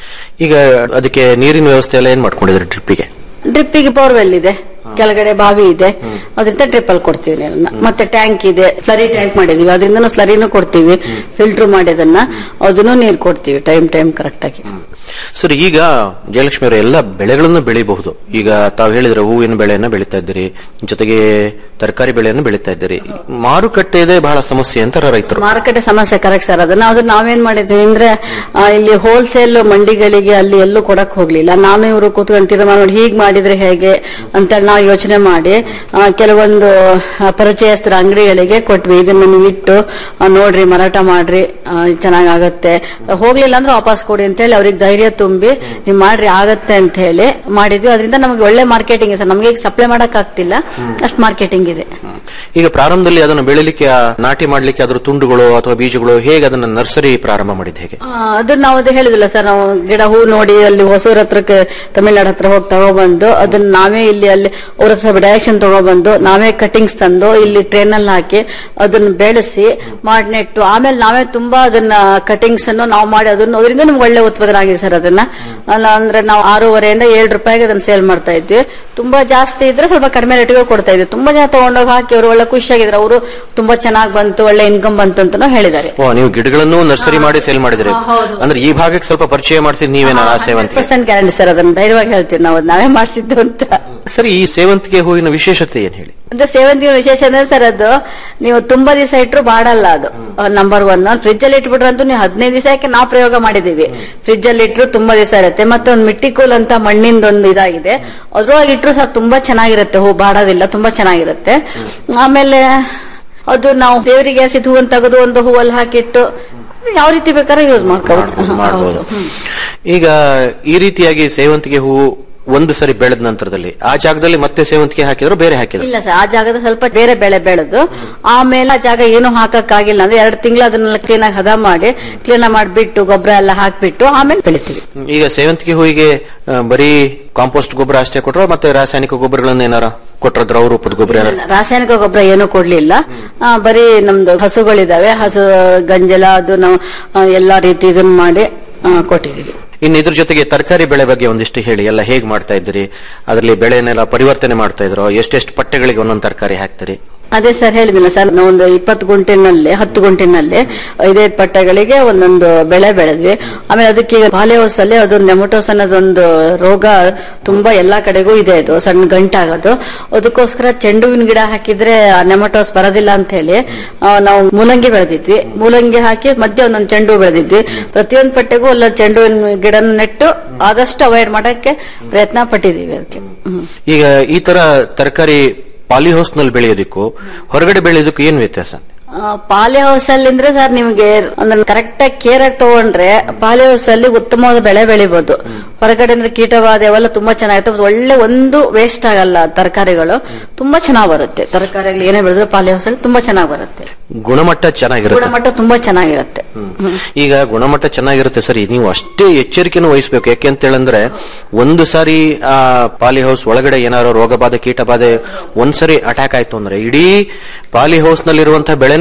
ಈಗ ಅದಕ್ಕೆ ನೀರಿನ ವ್ಯವಸ್ಥೆ ಎಲ್ಲ ಏನ್ ಮಾಡ್ಕೊಂಡಿದ್ರಿ ಡ್ರಿಪ್ಪಿಗೆ ಡ್ರಿಪ್ಪಿಗೆ ಬೋರ್ವೆಲ್ ಇದೆ ಕೆಳಗಡೆ ಬಾವಿ ಇದೆ ಅದರಿಂದ ಡ್ರಿಪ್ ಅಲ್ಲಿ ಕೊಡ್ತೀವಿ ನೀರನ್ನ ಮತ್ತೆ ಟ್ಯಾಂಕ್ ಇದೆ ಸ್ಲರಿ ಟ್ಯಾಂಕ್ ಮಾಡಿದೀವಿ ಅದರಿಂದ ಸ್ಲರಿನೂ ಕೊಡ್ತೀವಿ ಫಿಲ್ಟರ್ ಮಾಡಿ ಅದನ್ನ ಅದನ್ನು ನೀರು ಕೊಡ್ತೀವಿ ಟೈಮ್ ಟೈಮ್ ಕರೆಕ್ಟ್ ಆಗಿ ಸರಿ ಈಗ ಜಯಲಕ್ಷ್ಮಿ ಅವರ ಎಲ್ಲ ಬೆಳೆಗಳನ್ನು ಬೆಳಿಬಹುದು ಈಗ ತಾವು ಹೇಳಿದ್ರೆ ಹೂವಿನ ಬೆಳೆಯನ್ನ ಬೆಳೀತಾ ಇದ್ದೀರಿ ಜೊತೆಗೆ ತರಕಾರಿ ಬೆಳೆಯನ್ನು ಬೆಳೀತಾ ಇದ್ದೀರಿ ಮಾರುಕಟ್ಟೆದೇ ಬಹಳ ಸಮಸ್ಯೆ ಅಂತಾರ ರೈತರು ಮಾರುಕಟ್ಟೆ ಸಮಸ್ಯೆ ಕರೆಕ್ಟ್ ಸರ್ ಅದನ್ನ ಅದು ನಾವೇನ್ ಮಾಡಿದ್ವಿ ಅಂದ್ರೆ ಆ, ಇಲ್ಲಿ ಹೋಲ್ಸೇಲ್ ಮಂಡಿಗಳಿಗೆ ಅಲ್ಲಿ ಎಲ್ಲೂ ಕೊಡಕ್ ಹೋಗ್ಲಿಲ್ಲ ನಾನು ಇವರು ಕೂತ್ಕೊಂಡು ತೀರ್ಮಾನ ಮಾಡಿ ಹೀಗ್ ಮಾಡಿದ್ರೆ ಹೇಗೆ ಅಂತೇಳಿ ನಾವು ಯೋಚನೆ ಮಾಡಿ ಆ, ಕೆಲವೊಂದು ಆ, ಪರಿಚಯಸ್ಥರ ಅಂಗಡಿಗಳಿಗೆ ಕೊಟ್ವಿ ಇದನ್ನ ನೀವು ಇಟ್ಟು ಆ, ನೋಡ್ರಿ ಮಾರಾಟ ಮಾಡ್ರಿ ಚೆನ್ನಾಗಾಗತ್ತೆ ಹೋಗ್ಲಿಲ್ಲ ಅಂದ್ರೆ ವಾಪಸ್ ಕೊಡಿ ಅಂತ ಹೇಳಿ ಅವ್ರಿಗೆ ಧೈರ್ಯ ತುಂಬಿ ನೀವು ಮಾಡ್ರಿ ಆಗತ್ತೆ ಅಂತ ಹೇಳಿ ಮಾಡಿದ್ವಿ ಅದರಿಂದ ನಮಗೆ ಒಳ್ಳೆ ಮಾರ್ಕೆಟಿಂಗ್ ಸರ್ ನಮಗೆ ಈಗ ಸಪ್ಲೈ ಮಾಡಕ್ ಆಗ್ತಿಲ್ಲ ಅಷ್ಟು ಮಾರ್ಕೆಟಿಂಗ್ ಇದೆ ಈಗ ಪ್ರಾರಂಭದಲ್ಲಿ ಅದನ್ನು ಬೆಳಿಲಿಕ್ಕೆ ಆ ನಾಟಿ ಮಾಡ್ಲಿಕ್ಕೆ ಅದ್ರ ತುಂಡುಗಳು ಅಥವಾ ಬೀಜಗಳು ಹೇಗೆ ಅದನ್ನ ನರ್ಸರಿ ಪ್ರಾರಂಭ ಮಾಡಿದ್ ಹೇಗೆ ಆ, ಅದನ್ನ ನಾವು ಅದೇ ಹೇಳಿದಿಲ್ಲ ಸರ್ ನಾವು ಗಿಡ ಹೂ ನೋಡಿ ಅಲ್ಲಿ ಹೊಸೂರ್ ಹತ್ರಕ್ಕೆ ತಮಿಳ್ನಾಡು ಹತ್ರ ಹೋಗಿ ತಗೊಬಂದು ಅದನ್ನ ನಾವೇ ಇಲ್ಲಿ ಅಲ್ಲಿ ಅವ್ರ ಹತ್ರ ಡೈರೆಕ್ಷನ್ ತಗೊಬಂದು ನಾವೇ ಕಟಿಂಗ್ಸ್ ತಂದು ಇಲ್ಲಿ ಟ್ರೈನ್ ಅಲ್ಲಿ ಹಾಕಿ ಅದನ್ನ ಬೆಳೆಸಿ ಮಾಡಿ ನೆಟ್ಟು ಆಮೇಲೆ ನಾವೇ ತುಂಬಾ ಅದನ್ನ ಕಟಿಂಗ್ಸ್ ಅನ್ನು ನಾವು ಮಾಡಿ ಅದನ್ನ ಅದರಿಂದ ನಮ್ಗೆ ಒಳ್ಳೆ ಉತ್ಪಾದನೆ ಆಗಿದೆ ಸರ್ ಅದನ್ನ ಅಲ್ಲ ಅಂದ್ರೆ ನಾವು ಆರೂವರೆಯಿಂದ ಏಳು ರೂಪಾಯಿಗೆ ಅದನ್ನ ಸೇಲ್ ಮಾಡ್ತಾ ಇದ್ವಿ ತುಂಬಾ ಜಾಸ್ತಿ ಇದ್ರೆ ಸ್ವಲ್ಪ ಕಡಿಮೆ ರೇಟ್ಗೆ ಕೊಡ್ತಾ ಇದ್ವಿ ತುಂಬಾ ಜನ ತಗೊಂಡೋಗಿ ಹಾಕಿ ಅವರು ಒಳ್ಳೆ ಖುಷಿಯಾಗಿದ್ರು ಅವರು ತುಂಬಾ ಚೆನ್ನಾಗಿ ಬಂತು ಒಳ್ಳೆ ಇನ್ಕಮ್ ಬಂತು ಅಂತ ಹೇಳಿದ್ದಾರೆ ಓ ನೀವು ಗಿಡಗಳನ್ನು ನರ್ಸರಿ ಮಾಡಿ ಸೇಲ್ ಮಾಡಿದ್ರಿ ಅಂದ್ರೆ ಈ ಭಾಗಕ್ಕೆ ಸ್ವಲ್ಪ ಪರಿಚಯ ಮಾಡಿಸಿದ್ ನೀವೇನ ಆ ಸೇವಂತಿಗೆ ಪರ್ಸೆಂಟ್ ಗ್ಯಾರಂಟಿ ಸರ್ ಅದನ್ನ ಧೈರ್ಯವಾಗಿ ಹೇಳ್ತೀವಿ ನಾವು ಅದ್ ನಾವೇ ಮಾಡಿಸಿದ್ದು ಅಂತ ಸರಿ ಈ ಸೇವಂತಿಗೆ ಹೂವಿನ ವಿಶೇಷತೆ ಏನ್ ಹೇಳಿ ಅಂದ್ರೆ ಸೇವಂತಿಗೆ ವಿಶೇಷ ಅಂದ್ರೆ ಸರ್ ಅದು ನೀವು ತುಂಬಾ ದಿವಸ ಇಟ್ರು ಬಾಡಲ್ಲ ಅದು ನಂಬರ್ ಒನ್ ಫ್ರಿಜ್ ಅಲ್ಲಿ ಇಟ್ಬಿಟ್ರಂತೂ ನೀವು ಹದಿನೈದು ದಿವಸಕ್ಕೆ ನಾವು ಪ್ರಯೋಗ ಮಾಡಿದೀವಿ ಫ್ರಿಜ್ ಅಲ್ಲಿ ಇಟ್ರು ತುಂಬಾ ದಿವಸ ಇರುತ್ತೆ ಮತ್ತೆ ಒಂದು ಮಿಟ್ಟಿಕೂಲ್ ಅಂತ ಮಣ್ಣಿಂದ ಒಂದು ಇದಾಗಿದೆ ಅದ್ರೊಳಗೆ ಇಟ್ರು ಸಹ ತುಂಬಾ ಚೆನ್ನಾಗಿರುತ್ತೆ ಹೂ ಬಾಡೋದಿಲ್ಲ ತುಂಬಾ ಚೆನ್ನಾಗಿರುತ್ತೆ ಆಮೇಲೆ ಅದು ನಾವು ದೇವರಿಗೆ ಹಸಿದ ಹೂವನ್ನ ತೆಗೆದು ಒಂದು ಹೂವಲ್ಲಿ ಹಾಕಿಟ್ಟು ಯಾವ ರೀತಿ ಬೇಕಾದ್ರೆ ಯೂಸ್ ಮಾಡ್ಕೋಬಹುದು ಮಾಡ್ಬೋದು ಈಗ ಈ ರೀತಿಯಾಗಿ ಸೇವಂತಿಗೆ ಹೂವು ಒಂದು ಸರಿ ಬೆಳೆದ ನಂತರದಲ್ಲಿ ಆ ಜಾಗದಲ್ಲಿ ಮತ್ತೆ ಸೇವಂತಿಗೆ ಹಾಕಿದ್ರು ಬೇರೆ ಹಾಕಿದ್ರು ಇಲ್ಲ ಸರ್ ಆ ಜಾಗದ ಸ್ವಲ್ಪ ಬೇರೆ ಬೆಳೆ ಬೆಳೆದು ಆಮೇಲೆ ಆ ಜಾಗ ಏನು ಹಾಕಕ್ಕಾಗಿಲ್ಲ ಅಂದ್ರೆ ಎರಡು ತಿಂಗಳು ಅದನ್ನೆಲ್ಲ ಕ್ಲೀನ್ ಆಗಿ ಹದ ಮಾಡಿ ಕ್ಲೀನ್ ಮಾಡಿಬಿಟ್ಟು ಗೊಬ್ಬರ ಎಲ್ಲ ಹಾಕ್ಬಿಟ್ಟು ಆಮೇಲೆ ಬೆಳಿತೀವಿ ಈಗ ಸೇವಂತಿಗೆ ಹೂವಿಗೆ ಆ, ಬರೀ ಕಾಂಪೋಸ್ಟ್ ಗೊಬ್ಬರ ಅಷ್ಟೇ ಕೊಟ್ರ ಮತ್ತೆ ರಾಸಾಯನಿಕ ಗೊಬ್ಬರಗಳನ್ನ ಏನಾರ ಕೊಟ್ರ ದ್ರವ ರೂಪದ ಗೊಬ್ಬರ ಏನಾರ ರಾಸಾಯನಿಕ ಗೊಬ್ಬರ ಏನು ಕೊಡ್ಲಿಲ್ಲ ಆ, ಬರೀ ನಮ್ದು ಹಸುಗಳಿದಾವೆ ಹಸು ಗಂಜಲ ಅದು ನಾವು ಆ, ಎಲ್ಲಾ ರೀತಿ ಇದನ್ನ ಮಾಡಿ ಆ, ಕೊಟ್ಟಿದೀವಿ ಇನ್ನು ಇದ್ರ ಜೊತೆಗೆ ತರಕಾರಿ ಬೆಳೆ ಬಗ್ಗೆ ಒಂದಿಷ್ಟು ಹೇಳಿ ಎಲ್ಲ ಹೇಗ್ ಮಾಡ್ತಾ ಇದ್ದೀರಿ ಅದರಲ್ಲಿ ಬೆಳೆನೆಲ್ಲ ಪರಿವರ್ತನೆ ಮಾಡ್ತಾ ಇದ್ರು ಎಷ್ಟೆಷ್ಟು ಪಟ್ಟೆಗಳಿಗೆ ಒಂದೊಂದು ತರಕಾರಿ ಹಾಕ್ತೀರಿ ಅದೇ ಸರ್ ಹೇಳಿದಿಲ್ಲ ಸರ್ ನಾವು ಒಂದು ಇಪ್ಪತ್ತು ಗುಂಟಿನಲ್ಲಿ ಹತ್ತು ಗುಂಟಿನಲ್ಲಿ ಐದೈದು ಪಟ್ಟೆಗಳಿಗೆ ಒಂದೊಂದು ಬೆಳೆ ಬೆಳೆದ್ವಿ ಆಮೇಲೆ ಅದಕ್ಕೆ ಈಗ ಪಾಲಿಹೌಸ್ ಅಲ್ಲಿ ಅದೊಂದು ನೆಮಟೋಸ್ ಅನ್ನೋದೊಂದು ರೋಗ ತುಂಬಾ ಎಲ್ಲಾ ಕಡೆಗೂ ಇದೆ ಅದು ಸಣ್ಣ ಗಂಟಾಗೋದು ಅದಕ್ಕೋಸ್ಕರ ಚೆಂಡುವಿನ ಗಿಡ ಹಾಕಿದ್ರೆ ಆ ನೆಮಟೋಸ್ ಬರೋದಿಲ್ಲ ಅಂತ ಹೇಳಿ ಆ, ನಾವು ಮೂಲಂಗಿ ಬೆಳೆದಿದ್ವಿ ಮೂಲಂಗಿ ಹಾಕಿ ಮಧ್ಯೆ ಒಂದೊಂದು ಚೆಂಡು ಹೂ ಬೆಳೆದಿದ್ವಿ ಪ್ರತಿಯೊಂದು ಪಟ್ಟೆಗೂ ಅಲ್ಲ ಚೆಂಡುವಿನ ಗಿಡನ ನೆಟ್ಟು ಆದಷ್ಟು ಅವಾಯ್ಡ್ ಮಾಡಕ್ಕೆ ಪ್ರಯತ್ನ ಪಟ್ಟಿದೀವಿ ಅದಕ್ಕೆ ಹ್ಮ್ ಈಗ ಈ ತರ ತರಕಾರಿ ಪಾಲಿಹೌಸ್ ನಲ್ಲಿ ಬೆಳೆಯೋದಕ್ಕೂ ಹೊರಗಡೆ ಬೆಳೆಯೋದಕ್ಕೂ ಏನ್ ವ್ಯತ್ಯಾಸ ಪಾಲಿ ಹೌಸ್ ಅಲ್ಲಿ ಅಂದ್ರೆ ಸರ್ ನಿಮ್ಗೆ ಅಂದ್ರೆ ಕರೆಕ್ಟ್ ಆಗಿ ಕೇರ್ ಆಗಿ ತಗೊಂಡ್ರೆ ಪಾಲಿ ಹೌಸ್ ಅಲ್ಲಿ ಉತ್ತಮವಾದ ಬೆಳೆ ಬೆಳಿಬಹುದು ಹೊರಗಡೆ ಅಂದ್ರೆ ಕೀಟಬಾಧೆ ಅವೆಲ್ಲ ತುಂಬಾ ಚೆನ್ನಾಗಿರುತ್ತೆ ಮತ್ತೆ ಒಳ್ಳೆ ಒಂದು ವೇಸ್ಟ್ ಆಗಲ್ಲ ತರಕಾರಿಗಳು ತುಂಬಾ ಚೆನ್ನಾಗಿ ಬರುತ್ತೆ ತರಕಾರಿಗಳು ಏನೇ ಬೆಳೆದ್ರೆ ಪಾಲಿ ಹೌಸ್ ಅಲ್ಲಿ ತುಂಬಾ ಚೆನ್ನಾಗಿ ಬರುತ್ತೆ ಗುಣಮಟ್ಟ ಚೆನ್ನಾಗಿರುತ್ತೆ ಗುಣಮಟ್ಟ ತುಂಬಾ ಚೆನ್ನಾಗಿರುತ್ತೆ ಈಗ ಗುಣಮಟ್ಟ ಚೆನ್ನಾಗಿರುತ್ತೆ ಸರಿ ನೀವು ಅಷ್ಟೇ ಎಚ್ಚರಿಕೆನೂ ವಹಿಸ್ಬೇಕು ಯಾಕೆ ಅಂತ ಹೇಳಂದ್ರೆ ಒಂದು ಸಾರಿ ಆ ಪಾಲಿ ಹೌಸ್ ಒಳಗಡೆ ಏನಾದ್ರು ರೋಗ ಬಾಧೆ ಕೀಟ ಬಾಧೆ ಒಂದ್ಸರಿ ಅಟ್ಯಾಕ್ ಆಯ್ತು ಅಂದ್ರೆ ಇಡೀ ಪಾಲಿ ಹೌಸ್ ನಲ್ಲಿರುವಂತಹ ಬೆಳೆನೇ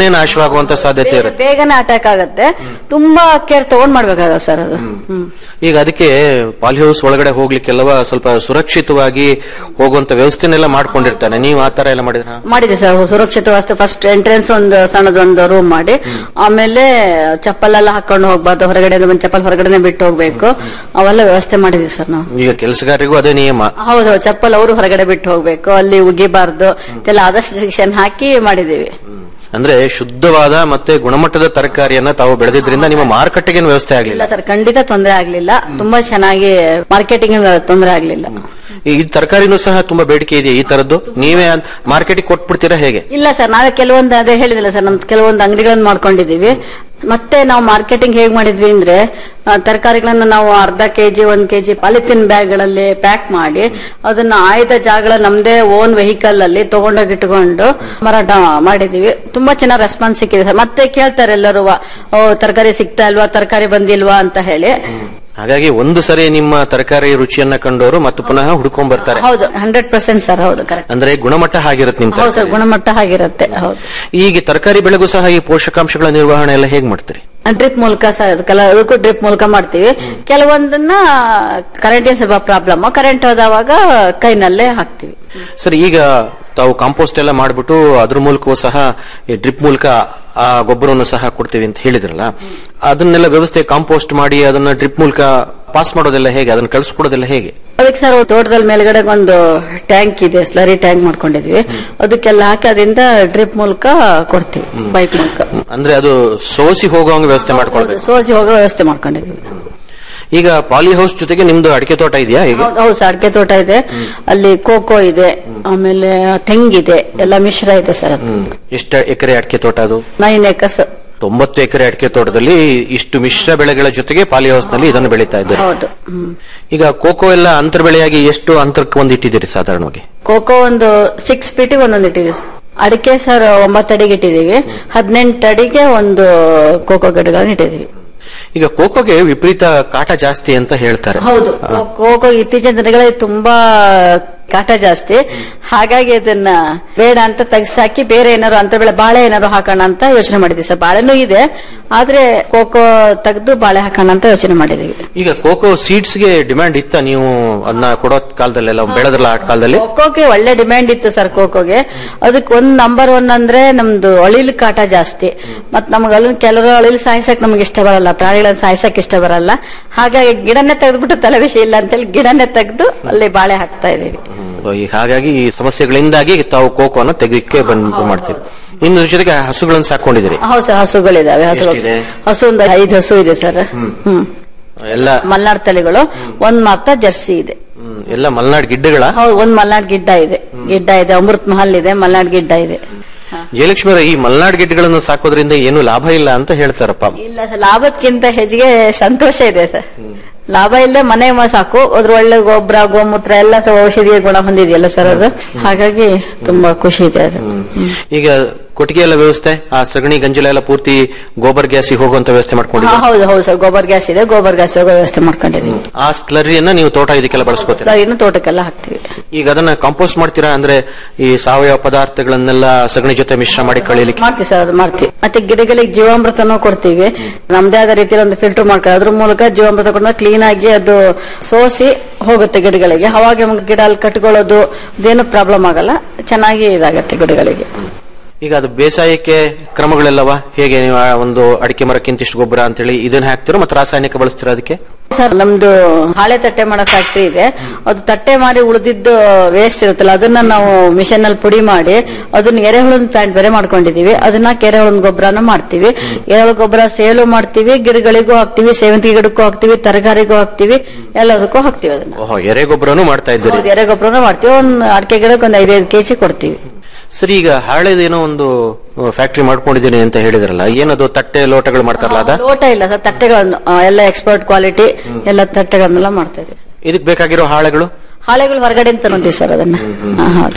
ಬೇಗನೆ ನಾಶವಾಗುವಂತ ಸಾಧ್ಯತೆ ಇರುತ್ತೆ ಬೇಗನೆ ಅಟ್ಯಾಕ್ ಆಗುತ್ತೆ ತುಂಬಾ ಕೇರ್ ತಗೊಂಡ್ ಮಾಡ್ಬೇಕಾಗತ್ತೆ ಸರ್ ಅದು ಹ್ಮ್ ಈಗ ಅದಕ್ಕೆ ಪಾಲಿಹೌಸ್ ಒಳಗಡೆ ಹೋಗ್ಲಿಕ್ಕೆಲ್ಲವ ಸ್ವಲ್ಪ ಸುರಕ್ಷಿತವಾಗಿ ಹೋಗುವಂತ ವ್ಯವಸ್ಥೆನೆಲ್ಲ ಮಾಡ್ಕೊಂಡಿರ್ತಾನೆ ನೀವು ಆ ತರ ಎಲ್ಲ ಮಾಡಿದ್ರ ಮಾಡಿದೆ ಸರ್ ಸುರಕ್ಷಿತ ವ್ಯವಸ್ಥೆ ಫಸ್ಟ್ ಎಂಟ್ರೆನ್ಸ್ ಒಂದು ಸಣ್ಣದೊಂದು ರೂಮ್ ಮಾಡಿ ಆಮೇಲೆ ಚಪ್ಪಲ್ ಎಲ್ಲ ಹಾಕೊಂಡು ಹೋಗ್ಬಾರ್ದು ಹೊರಗಡೆ ಒಂದು ಚಪ್ಪಲ್ ಹೊರಗಡೆನೆ ಬಿಟ್ಟು ಹೋಗ್ಬೇಕು ಅವೆಲ್ಲ ವ್ಯವಸ್ಥೆ ಮಾಡಿದೀವಿ ಸರ್ ನಾವು ಈಗ ಕೆಲಸಗಾರರಿಗೂ ಅದೇ ನಿಯಮ ಹೌದು ಚಪ್ಪಲ್ ಅವರು ಹೊರಗಡೆ ಬಿಟ್ಟು ಹೋಗ್ಬೇಕು ಅಲ್ಲಿ ಉಗಿಬಾರ್ದು ಎಲ್ಲ ಆದಷ್ಟು ಶಿಕ್ಷಣ ಹಾಕಿ ಮಾಡಿದೀವಿ ಅಂದ್ರೆ ಶುದ್ಧವಾದ ಮತ್ತೆ ಗುಣಮಟ್ಟದ ತರಕಾರಿಯನ್ನ ತಾವು ಬೆಳೆದಿದ್ರಿಂದ ನಿಮ್ಮ ಮಾರುಕಟ್ಟೆಗೆ ವ್ಯವಸ್ಥೆ ಇಲ್ಲ ಆಗಲಿಲ್ಲ ಸರ್ ಖಂಡಿತ ತೊಂದರೆ ಆಗ್ಲಿಲ್ಲ ತುಂಬಾ ಚೆನ್ನಾಗಿ ಮಾರ್ಕೆಟಿಂಗ್ ತೊಂದರೆ ಆಗ್ಲಿಲ್ಲ ಈ ತರಕಾರಿನೂ ಸಹ ತುಂಬಾ ಬೇಡಿಕೆ ಇದೆ ಈ ತರದ್ದು ನೀವೇ ಮಾರ್ಕೆಟಿಗೆ ಕೊಟ್ಬಿಡ್ತೀರಾ ಹೇಗೆ ಇಲ್ಲ ಸರ್ ನಾವೇ ಕೆಲವೊಂದು ಅದೇ ಹೇಳಿದಿಲ್ಲ ಸರ್ ನಮ್ ಕೆಲವೊಂದು ಅಂಗಡಿಗಳನ್ನ ಮಾಡ್ಕೊಂಡಿದೀವಿ ಮತ್ತೆ ನಾವು ಮಾರ್ಕೆಟಿಂಗ್ ಹೇಗ್ ಮಾಡಿದ್ವಿ ಅಂದ್ರೆ ಆ, ತರಕಾರಿಗಳನ್ನ ನಾವು ಅರ್ಧ ಕೆಜಿ ಒಂದ್ ಕೆಜಿ ಪಾಲಿಥಿನ್ ಬ್ಯಾಗ್ ಗಳಲ್ಲಿ ಪ್ಯಾಕ್ ಮಾಡಿ ಅದನ್ನ ಆಯ್ದ ಜಾಗಗಳ ನಮ್ದೇ ಓನ್ ವೆಹಿಕಲ್ ಅಲ್ಲಿ ತಗೊಂಡೋಗಿ ಇಟ್ಕೊಂಡು ಮಾರಾಟ ಮಾಡಿದೀವಿ ತುಂಬಾ ಚೆನ್ನಾಗಿ ರೆಸ್ಪಾನ್ಸ್ ಸಿಕ್ಕಿದೆ ಸರ್ ಮತ್ತೆ ಕೇಳ್ತಾರೆ ಎಲ್ಲರೂ ಓ ತರಕಾರಿ ಸಿಗ್ತಾ ಇಲ್ವಾ ತರಕಾರಿ ಬಂದಿಲ್ವಾ ಅಂತ ಹೇಳಿ ಹಾಗಾಗಿ ಒಂದು ಸರಿ ನಿಮ್ಮ ತರಕಾರಿ ರುಚಿಯನ್ನ ಕಂಡವರು ಮತ್ತು ಪುನಃ ಹುಡ್ಕೊಂಡ್ ಬರ್ತಾರೆ ಹೌದು ಹಂಡ್ರೆಡ್ ಪರ್ಸೆಂಟ್ ಸರ್ ಹೌದು ಕರೆಕ್ಟ್ ಅಂದ್ರೆ ಗುಣಮಟ್ಟ ಹಾಗಿರುತ್ತೆ ನಿಮ್ ಹೌದು ಸರ್ ತರಕಾರಿ. ಗುಣಮಟ್ಟ ಆಗಿರುತ್ತೆ ಹೌದು ಈಗ ತರಕಾರಿ ಬೆಳೆಗೂ ಸಹ ಈ ಪೋಷಕಾಂಶಗಳ ನಿರ್ವಹಣೆ ಎಲ್ಲ ಹೇಗ್ ಮಾಡ್ತೀರಿ ಡ್ರಿಪ್ ಮೂಲಕ ಸಹ ಅದಕ್ಕೆಲ್ಲ ಅದಕ್ಕೂ ಡ್ರಿಪ್ ಮೂಲಕ ಮಾಡ್ತೀವಿ ಕೆಲವೊಂದನ್ನ ಕರೆಂಟಿನ ಸ್ವಲ್ಪ ಪ್ರಾಬ್ಲಮ್ ಕರೆಂಟ್ ಹೋದವಾಗ ಕೈನಲ್ಲೇ ಹಾಕ್ತಿವಿ ಸರಿ ಈಗ ತಾವು ಕಾಂಪೋಸ್ಟ್ ಎಲ್ಲ ಮಾಡ್ಬಿಟ್ಟು ಅದ್ರ ಮೂಲಕವೂ ಸಹ ಈ ಡ್ರಿಪ್ ಮೂಲಕ ಆ ಗೊಬ್ಬರವನ್ನು ಸಹ ಕೊಡ್ತೀವಿ ಅಂತ ಹೇಳಿದ್ರಲ್ಲ ಅದನ್ನೆಲ್ಲ ವ್ಯವಸ್ಥೆ ಕಾಂಪೋಸ್ಟ್ ಮಾಡಿ ಅದನ್ನ ಡ್ರಿಪ್ ಮೂಲಕ ಪಾಸ್ ಮಾಡೋದೆಲ್ಲ ಹೇಗೆ ಅದನ್ನ ಕಳಿಸ್ಕೊಡೋದೆಲ್ಲ ಹೇಗೆ ಅದಕ್ಕೆ ಸರ್ ತೋಟದಲ್ಲಿ ಮೇಲ್ಗಡೆ ಒಂದು ಟ್ಯಾಂಕ್ ಇದೆ ಸ್ಲರಿ ಟ್ಯಾಂಕ್ ಮಾಡ್ಕೊಂಡಿದ್ವಿ ಅದಕ್ಕೆಲ್ಲ ಹಾಕಿ ಅದರಿಂದ ಡ್ರಿಪ್ ಮೂಲಕ ಕೊಡ್ತೀವಿ ಪೈಪ್ ಮೂಲಕ ಅಂದ್ರೆ ಅದು ಸೋಸಿ ಹೋಗುವಂಗ ವ್ಯವಸ್ಥೆ ಮಾಡ್ಕೊಳ್ಬೇಕು ಸೋಸಿ ಹೋಗೋ ವ್ಯವಸ್ಥೆ ಮಾಡ್ಕೊಂಡಿದ್ವಿ ಈಗ ಪಾಲಿ ಹೌಸ್ ಜೊತೆಗೆ ನಿಮ್ದು ಅಡಿಕೆ ತೋಟ ಇದೆಯಾ ಈಗ ಹೌದು ಹೌದು ಸರ್ ಅಡಿಕೆ ತೋಟ ಇದೆ ಅಲ್ಲಿ ಕೋಕೋ ಇದೆ ಆಮೇಲೆ ತೆಂಗಿದೆ ಎಲ್ಲ ಮಿಶ್ರ ಇದೆ ಸರ್ ಅದು ಎಷ್ಟು ಎಕರೆ ಅಡಿಕೆ ತೋಟ ಅದು ನೈನ್ ಏಕರ್ಸ್ ತೊಂಬತ್ತು ಎಕರೆ ಅಡಿಕೆ ತೋಟದಲ್ಲಿ ಇಷ್ಟು ಮಿಶ್ರ ಬೆಳೆಗಳ ಜೊತೆಗೆ ಪಾಲಿ ಹೌಸ್ ನಲ್ಲಿ ಇದನ್ನು ಬೆಳೀತಾ ಇದ್ದಾರೆ ಹೌದು ಹ್ಮ್. ಈಗ ಕೋಕೋ ಎಲ್ಲ ಅಂತರ ಬೆಳೆಯಾಗಿ ಎಷ್ಟು ಅಂತರಕ್ಕೆ ಒಂದು ಇಟ್ಟಿದ್ದೀರಿ ಸಾಧಾರಣವಾಗಿ ಕೋಕೋ ಒಂದು ಸಿಕ್ಸ್ ಫೀಟಿಗೆ ಒಂದೊಂದು ಇಟ್ಟಿದ್ದೀವಿ ಅಡಿಕೆ ಸರ್ ಒಂಬತ್ತು ಅಡಿಗೆ ಇಟ್ಟಿದ್ದೀವಿ ಹದಿನೆಂಟು ಅಡಿಗೆ ಒಂದು ಕೋಕೋ ಗಿಡಗಳನ್ನ ಇಟ್ಟಿದ್ದೀವಿ ಈಗ ಕೋಕೋಗೆ ವಿಪರೀತ ಕಾಟ ಜಾಸ್ತಿ ಅಂತ ಹೇಳ್ತಾರೆ ಹೌದು ಕೋಕೋ ಇತ್ತೀಚಿನ ದಿನಗಳಲ್ಲಿ ತುಂಬಾ ಕಾಟ ಜಾಸ್ತಿ ಹಾಗಾಗಿ ಅದನ್ನ ಬೇಡ ಅಂತ ತೆಗ್ಸಾಕಿ ಬೇರೆ ಏನಾರು ಅಂತ ಬೆಳೆ ಬಾಳೆ ಏನಾರು ಹಾಕೋಣ ಅಂತ ಯೋಚನೆ ಮಾಡಿದ್ವಿ ಸರ್ ಬಾಳೆನೂ ಇದೆ ಆದ್ರೆ ಕೋಕೋ ತೆಗೆದು ಬಾಳೆ ಹಾಕೋಣ ಅಂತ ಯೋಚನೆ ಮಾಡಿದೀವಿ ಈಗ ಕೋಕೋ ಸೀಡ್ಸ್ ಗೆ ಡಿಮ್ಯಾಂಡ್ ಇತ್ತ ನೀವು ಅದನ್ನ ಕೊಡೋ ಕಾಲದಲ್ಲೆಲ್ಲ ಬೆಳೆದ್ರಲ್ಲ ಆ ಕಾಲದಲ್ಲಿ ಕೋಕೋಗೆ ಒಳ್ಳೆ ಡಿಮ್ಯಾಂಡ್ ಇತ್ತು ಸರ್ ಕೋಕೋಗೆ ಅದಕ್ಕೆ ಒಂದ್ ನಂಬರ್ ಒನ್ ಅಂದ್ರೆ ನಮ್ದು ಅಳಿಲ್ ಕಾಟ ಜಾಸ್ತಿ ಮತ್ ನಮ್ಗೆ ಅಲ್ಲಿ ಕೆಲವರು ಅಳಿಲ್ ಸಾಯಿಸಕ್ ನಮ್ಗೆ ಇಷ್ಟ ಬರಲ್ಲ ಪ್ರಾಣಿಗಳನ್ನ ಸಾಯಿಸಕ್ ಇಷ್ಟ ಬರಲ್ಲ ಹಾಗಾಗಿ ಗಿಡನೇ ತೆಗೆದ್ಬಿಟ್ಟು ತಲೆ ವಿಷಯ ಇಲ್ಲ ಅಂತೇಳಿ ಗಿಡನೇ ತೆಗೆದು ಅಲ್ಲಿ ಬಾಳೆ ಹಾಕ್ತಾ ಇದೀವಿ So, ಈ ಹಾಗಾಗಿ ಈ ಸಮಸ್ಯೆಗಳಿಂದಾಗಿ ತಾವು ಕೋಕೋನ ತೆಗಿಕ್ಕೆ ಬಂದ್ ಮಾಡ್ತೀವಿ ಇನ್ನು ಜೊತೆಗೆ ಹಸುಗಳನ್ನು ಸಾಕೊಂಡಿದ್ದೀರಿ ಹೌದು ಸರ್ ಹಸುಗಳಿದಾವೆ ಹಸುಗಳು ಎಷ್ಟಿದೆ? ಹಸು ಒಂದು ಐದು ಹಸು ಇದೆ ಸರ್ ಹ್ಮ್ ಎಲ್ಲ ಮಲ್ನಾಡ್ ತಳಿಗಳು ಒಂದ್ ಮಾತ್ರ ಜರ್ಸಿ ಇದೆ ಹ್ಮ್, ಎಲ್ಲ ಮಲೆನಾಡ್ ಗಿಡ್ಡಗಳ ಹೌದು ಒಂದ್ ಮಲ್ನಾಡ್ ಗಿಡ್ಡ ಇದೆ ಗಿಡ್ಡ ಇದೆ ಅಮೃತ್ ಮಹಲ್ ಇದೆ ಮಲ್ನಾಡ್ ಗಿಡ್ಡ ಇದೆ ಜಯಲಕ್ಷ್ಮಿ ಅವರೇ, ಈ ಮಲೆನಾಡ್ ಗಿಡ್ಡಗಳನ್ನು ಸಾಕೋದ್ರಿಂದ ಏನು ಲಾಭ ಇಲ್ಲ ಅಂತ ಹೇಳ್ತಾರಪ್ಪ ಇಲ್ಲ ಸರ್ ಲಾಭಕ್ಕಿಂತ ಹೆಚ್ಚಿಗೆ ಸಂತೋಷ ಇದೆ ಸರ್ ಲಾಭ ಇಲ್ಲದೆ ಮನೆ ಮ- ಸಾಕು ಅದ್ರ ಒಳ್ಳೆ ಗೊಬ್ಬರ ಗೋಮೂತ್ರ ಎಲ್ಲ ಸಹ ಔಷಧೀಯ ಗುಣ ಹೊಂದಿದೆಯಲ್ಲ ಸರ್ ಅದು ಹಾಗಾಗಿ ತುಂಬಾ ಖುಷಿ ಇದೆ ಅದು ಈಗ ಕೊಟ್ಟಿಗೆ ಎಲ್ಲ ವ್ಯವಸ್ಥೆ ಆ ಸಗಣಿ ಗಂಜಲ ಎಲ್ಲ ಪೂರ್ತಿ ಗೋಬರ್ ಗ್ಯಾಸ್ ಹೋಗುವಂತ ವ್ಯವಸ್ಥೆ ಹಾ, ಮಾಡ್ಕೊಂಡಿದ್ದೀರಿ ಹೌದು ಹೌದು ಸರ್ ಗೊಬ್ಬರ ಗ್ಯಾಸ್ ಇದೆ ಗೊಬ್ಬರ ಗ್ಯಾಸ್ ಹೋಗೋ ವ್ಯವಸ್ಥೆ ಮಾಡ್ಕೊಂಡಿದೀವಿ ಆ ಸ್ಲರಿಯನ್ನ ನೀವು ತೋಟ ಇದಕ್ಕೆಲ್ಲ ಬಳಸ್ಕೋತೀರಾ ಸರ್ ಇನ್ನು ತೋಟಕ್ಕೆಲ್ಲ ಹಾಕ್ತಿವಿ ಈಗ ಅದನ್ನ ಕಾಂಪೋಸ್ಟ್ ಮಾಡ್ತೀರಾ ಅಂದ್ರೆ ಈ ಸಾವಯವ ಪದಾರ್ಥಗಳನ್ನೆಲ್ಲ ಸಗಣಿ ಜೊತೆ ಮಿಶ್ರ ಮಾಡಿ ಕಳೀಲಿಕ್ಕೆ ಮಾಡ್ತೀವಿ ಸರ್ ಅದು ಮಾಡ್ತೀವಿ ಮತ್ತೆ ಗಿಡಗಳಿಗೆ ಜೀವಾಮೃತನೂ ಕೊಡ್ತೀವಿ ನಮ್ದೇ ಆದ ರೀತಿಯಲ್ಲಿ ಒಂದು ಫಿಲ್ಟರ್ ಮಾಡ್ಕೊಂಡು ಅದ್ರ ಮೂಲಕ ಜೀವಾಮೃತ ಕೊಡ ಕ್ಲೀನ್ ಆಗಿ ಅದು ಸೋಸಿ ಹೋಗುತ್ತೆ ಗಿಡಗಳಿಗೆ ಅವಾಗ ನಮ್ಗೆ ಗಿಡ ಅಲ್ಲಿ ಕಟ್ಕೊಳ್ಳೋದು ಅದೇನು ಪ್ರಾಬ್ಲಮ್ ಆಗಲ್ಲ ಚೆನ್ನಾಗಿ ಇದಾಗತ್ತೆ ಗಿಡಗಳಿಗೆ ಈಗ ಅದು ಬೇಸಾಯಕ್ಕೆ ಕ್ರಮಗಳೆಲ್ಲವ ಹೇಗೆ ನೀವು ಆ ಒಂದು ಅಡಿಕೆ ಮರಕ್ಕಿಂತ ಇಷ್ಟು ಗೊಬ್ಬರ ಅಂತೇಳಿ ಇದನ್ನ ಹಾಕ್ತಿರೋ ಮತ್ತೆ ರಾಸಾಯನಿಕ ಬಳಸ್ತೀರಾ ಅದಕ್ಕೆ ಸರ್ ನಮ್ದು ಹಾಳೆ ತಟ್ಟೆ ಮಾಡೋ ಫ್ಯಾಕ್ಟ್ರಿ ಇದೆ ಅದು ತಟ್ಟೆ ಮಾಡಿ ಉಳಿದಿದ್ದು ವೇಸ್ಟ್ ಇರುತ್ತಲ್ಲ ಅದನ್ನ ನಾವು ಮಿಷನ್ ಅಲ್ಲಿ ಪುಡಿ ಮಾಡಿ ಅದನ್ನ ಎರೆಹುಳದ ಪ್ಲಾಂಟ್ ಬೇರೆ ಮಾಡ್ಕೊಂಡಿದೀವಿ ಅದನ್ನ ಎರೆಹುಳದ ಗೊಬ್ಬರನ ಮಾಡ್ತೀವಿ ಎರೆಹುಳ ಗೊಬ್ಬರ ಸೇಲು ಮಾಡ್ತೀವಿ ಗಿಡಗಳಿಗೂ ಹಾಕ್ತಿವಿ ಸೇವಂತಿಗೆ ಗಿಡಕ್ಕೂ ಹಾಕ್ತಿವಿ ತರಕಾರಿಗೂ ಹಾಕ್ತಿವಿ ಎಲ್ಲದಕ್ಕೂ ಹಾಕ್ತಿವಿ ಅದನ್ನ ಓಹೋ ಎರೆ ಗೊಬ್ಬರನು ಮಾಡ್ತಾ ಇದ್ದೀರಿ ಹೌದು, ಎರೆ ಗೊಬ್ಬರನ ಮಾಡ್ತೀವಿ ಒಂದ್ ಅಡಿಕೆ ಗಿಡಕ್ಕೆ ಒಂದ್ ಐದೈದು ಕೆಜಿ ಕೊಡ್ತೀವಿ ಸರಿ ಈಗ ಹಾಳೆದೇನೋ ಒಂದು ಫ್ಯಾಕ್ಟ್ರಿ ಮಾಡ್ಕೊಂಡಿದ್ದೀನಿ ಅಂತ ಹೇಳಿದ್ರಲ್ಲ ಏನದು ತಟ್ಟೆ ಲೋಟಗಳು ಮಾಡ್ತಾರಲ್ಲ ಅದ ಲೋಟ ಇಲ್ಲ ಸರ್ ತಟ್ಟೆಗಳನ್ನು ಆ, ಎಲ್ಲ ಎಕ್ಸ್ಪರ್ಟ್ ಕ್ವಾಲಿಟಿ ಎಲ್ಲ ತಟ್ಟೆಗಳನ್ನೆಲ್ಲ ಮಾಡ್ತಾ ಇದೀವಿ ಸರ್ ಇದಕ್ ಬೇಕಾಗಿರೋ ಹಾಳೆಗಳು ಹಾಳೆಗಳು ಹೊರಗಡೆ ತಂತೀವಿ ಸರ್ ಅದನ್ನ ಹಾ, ಹೌದು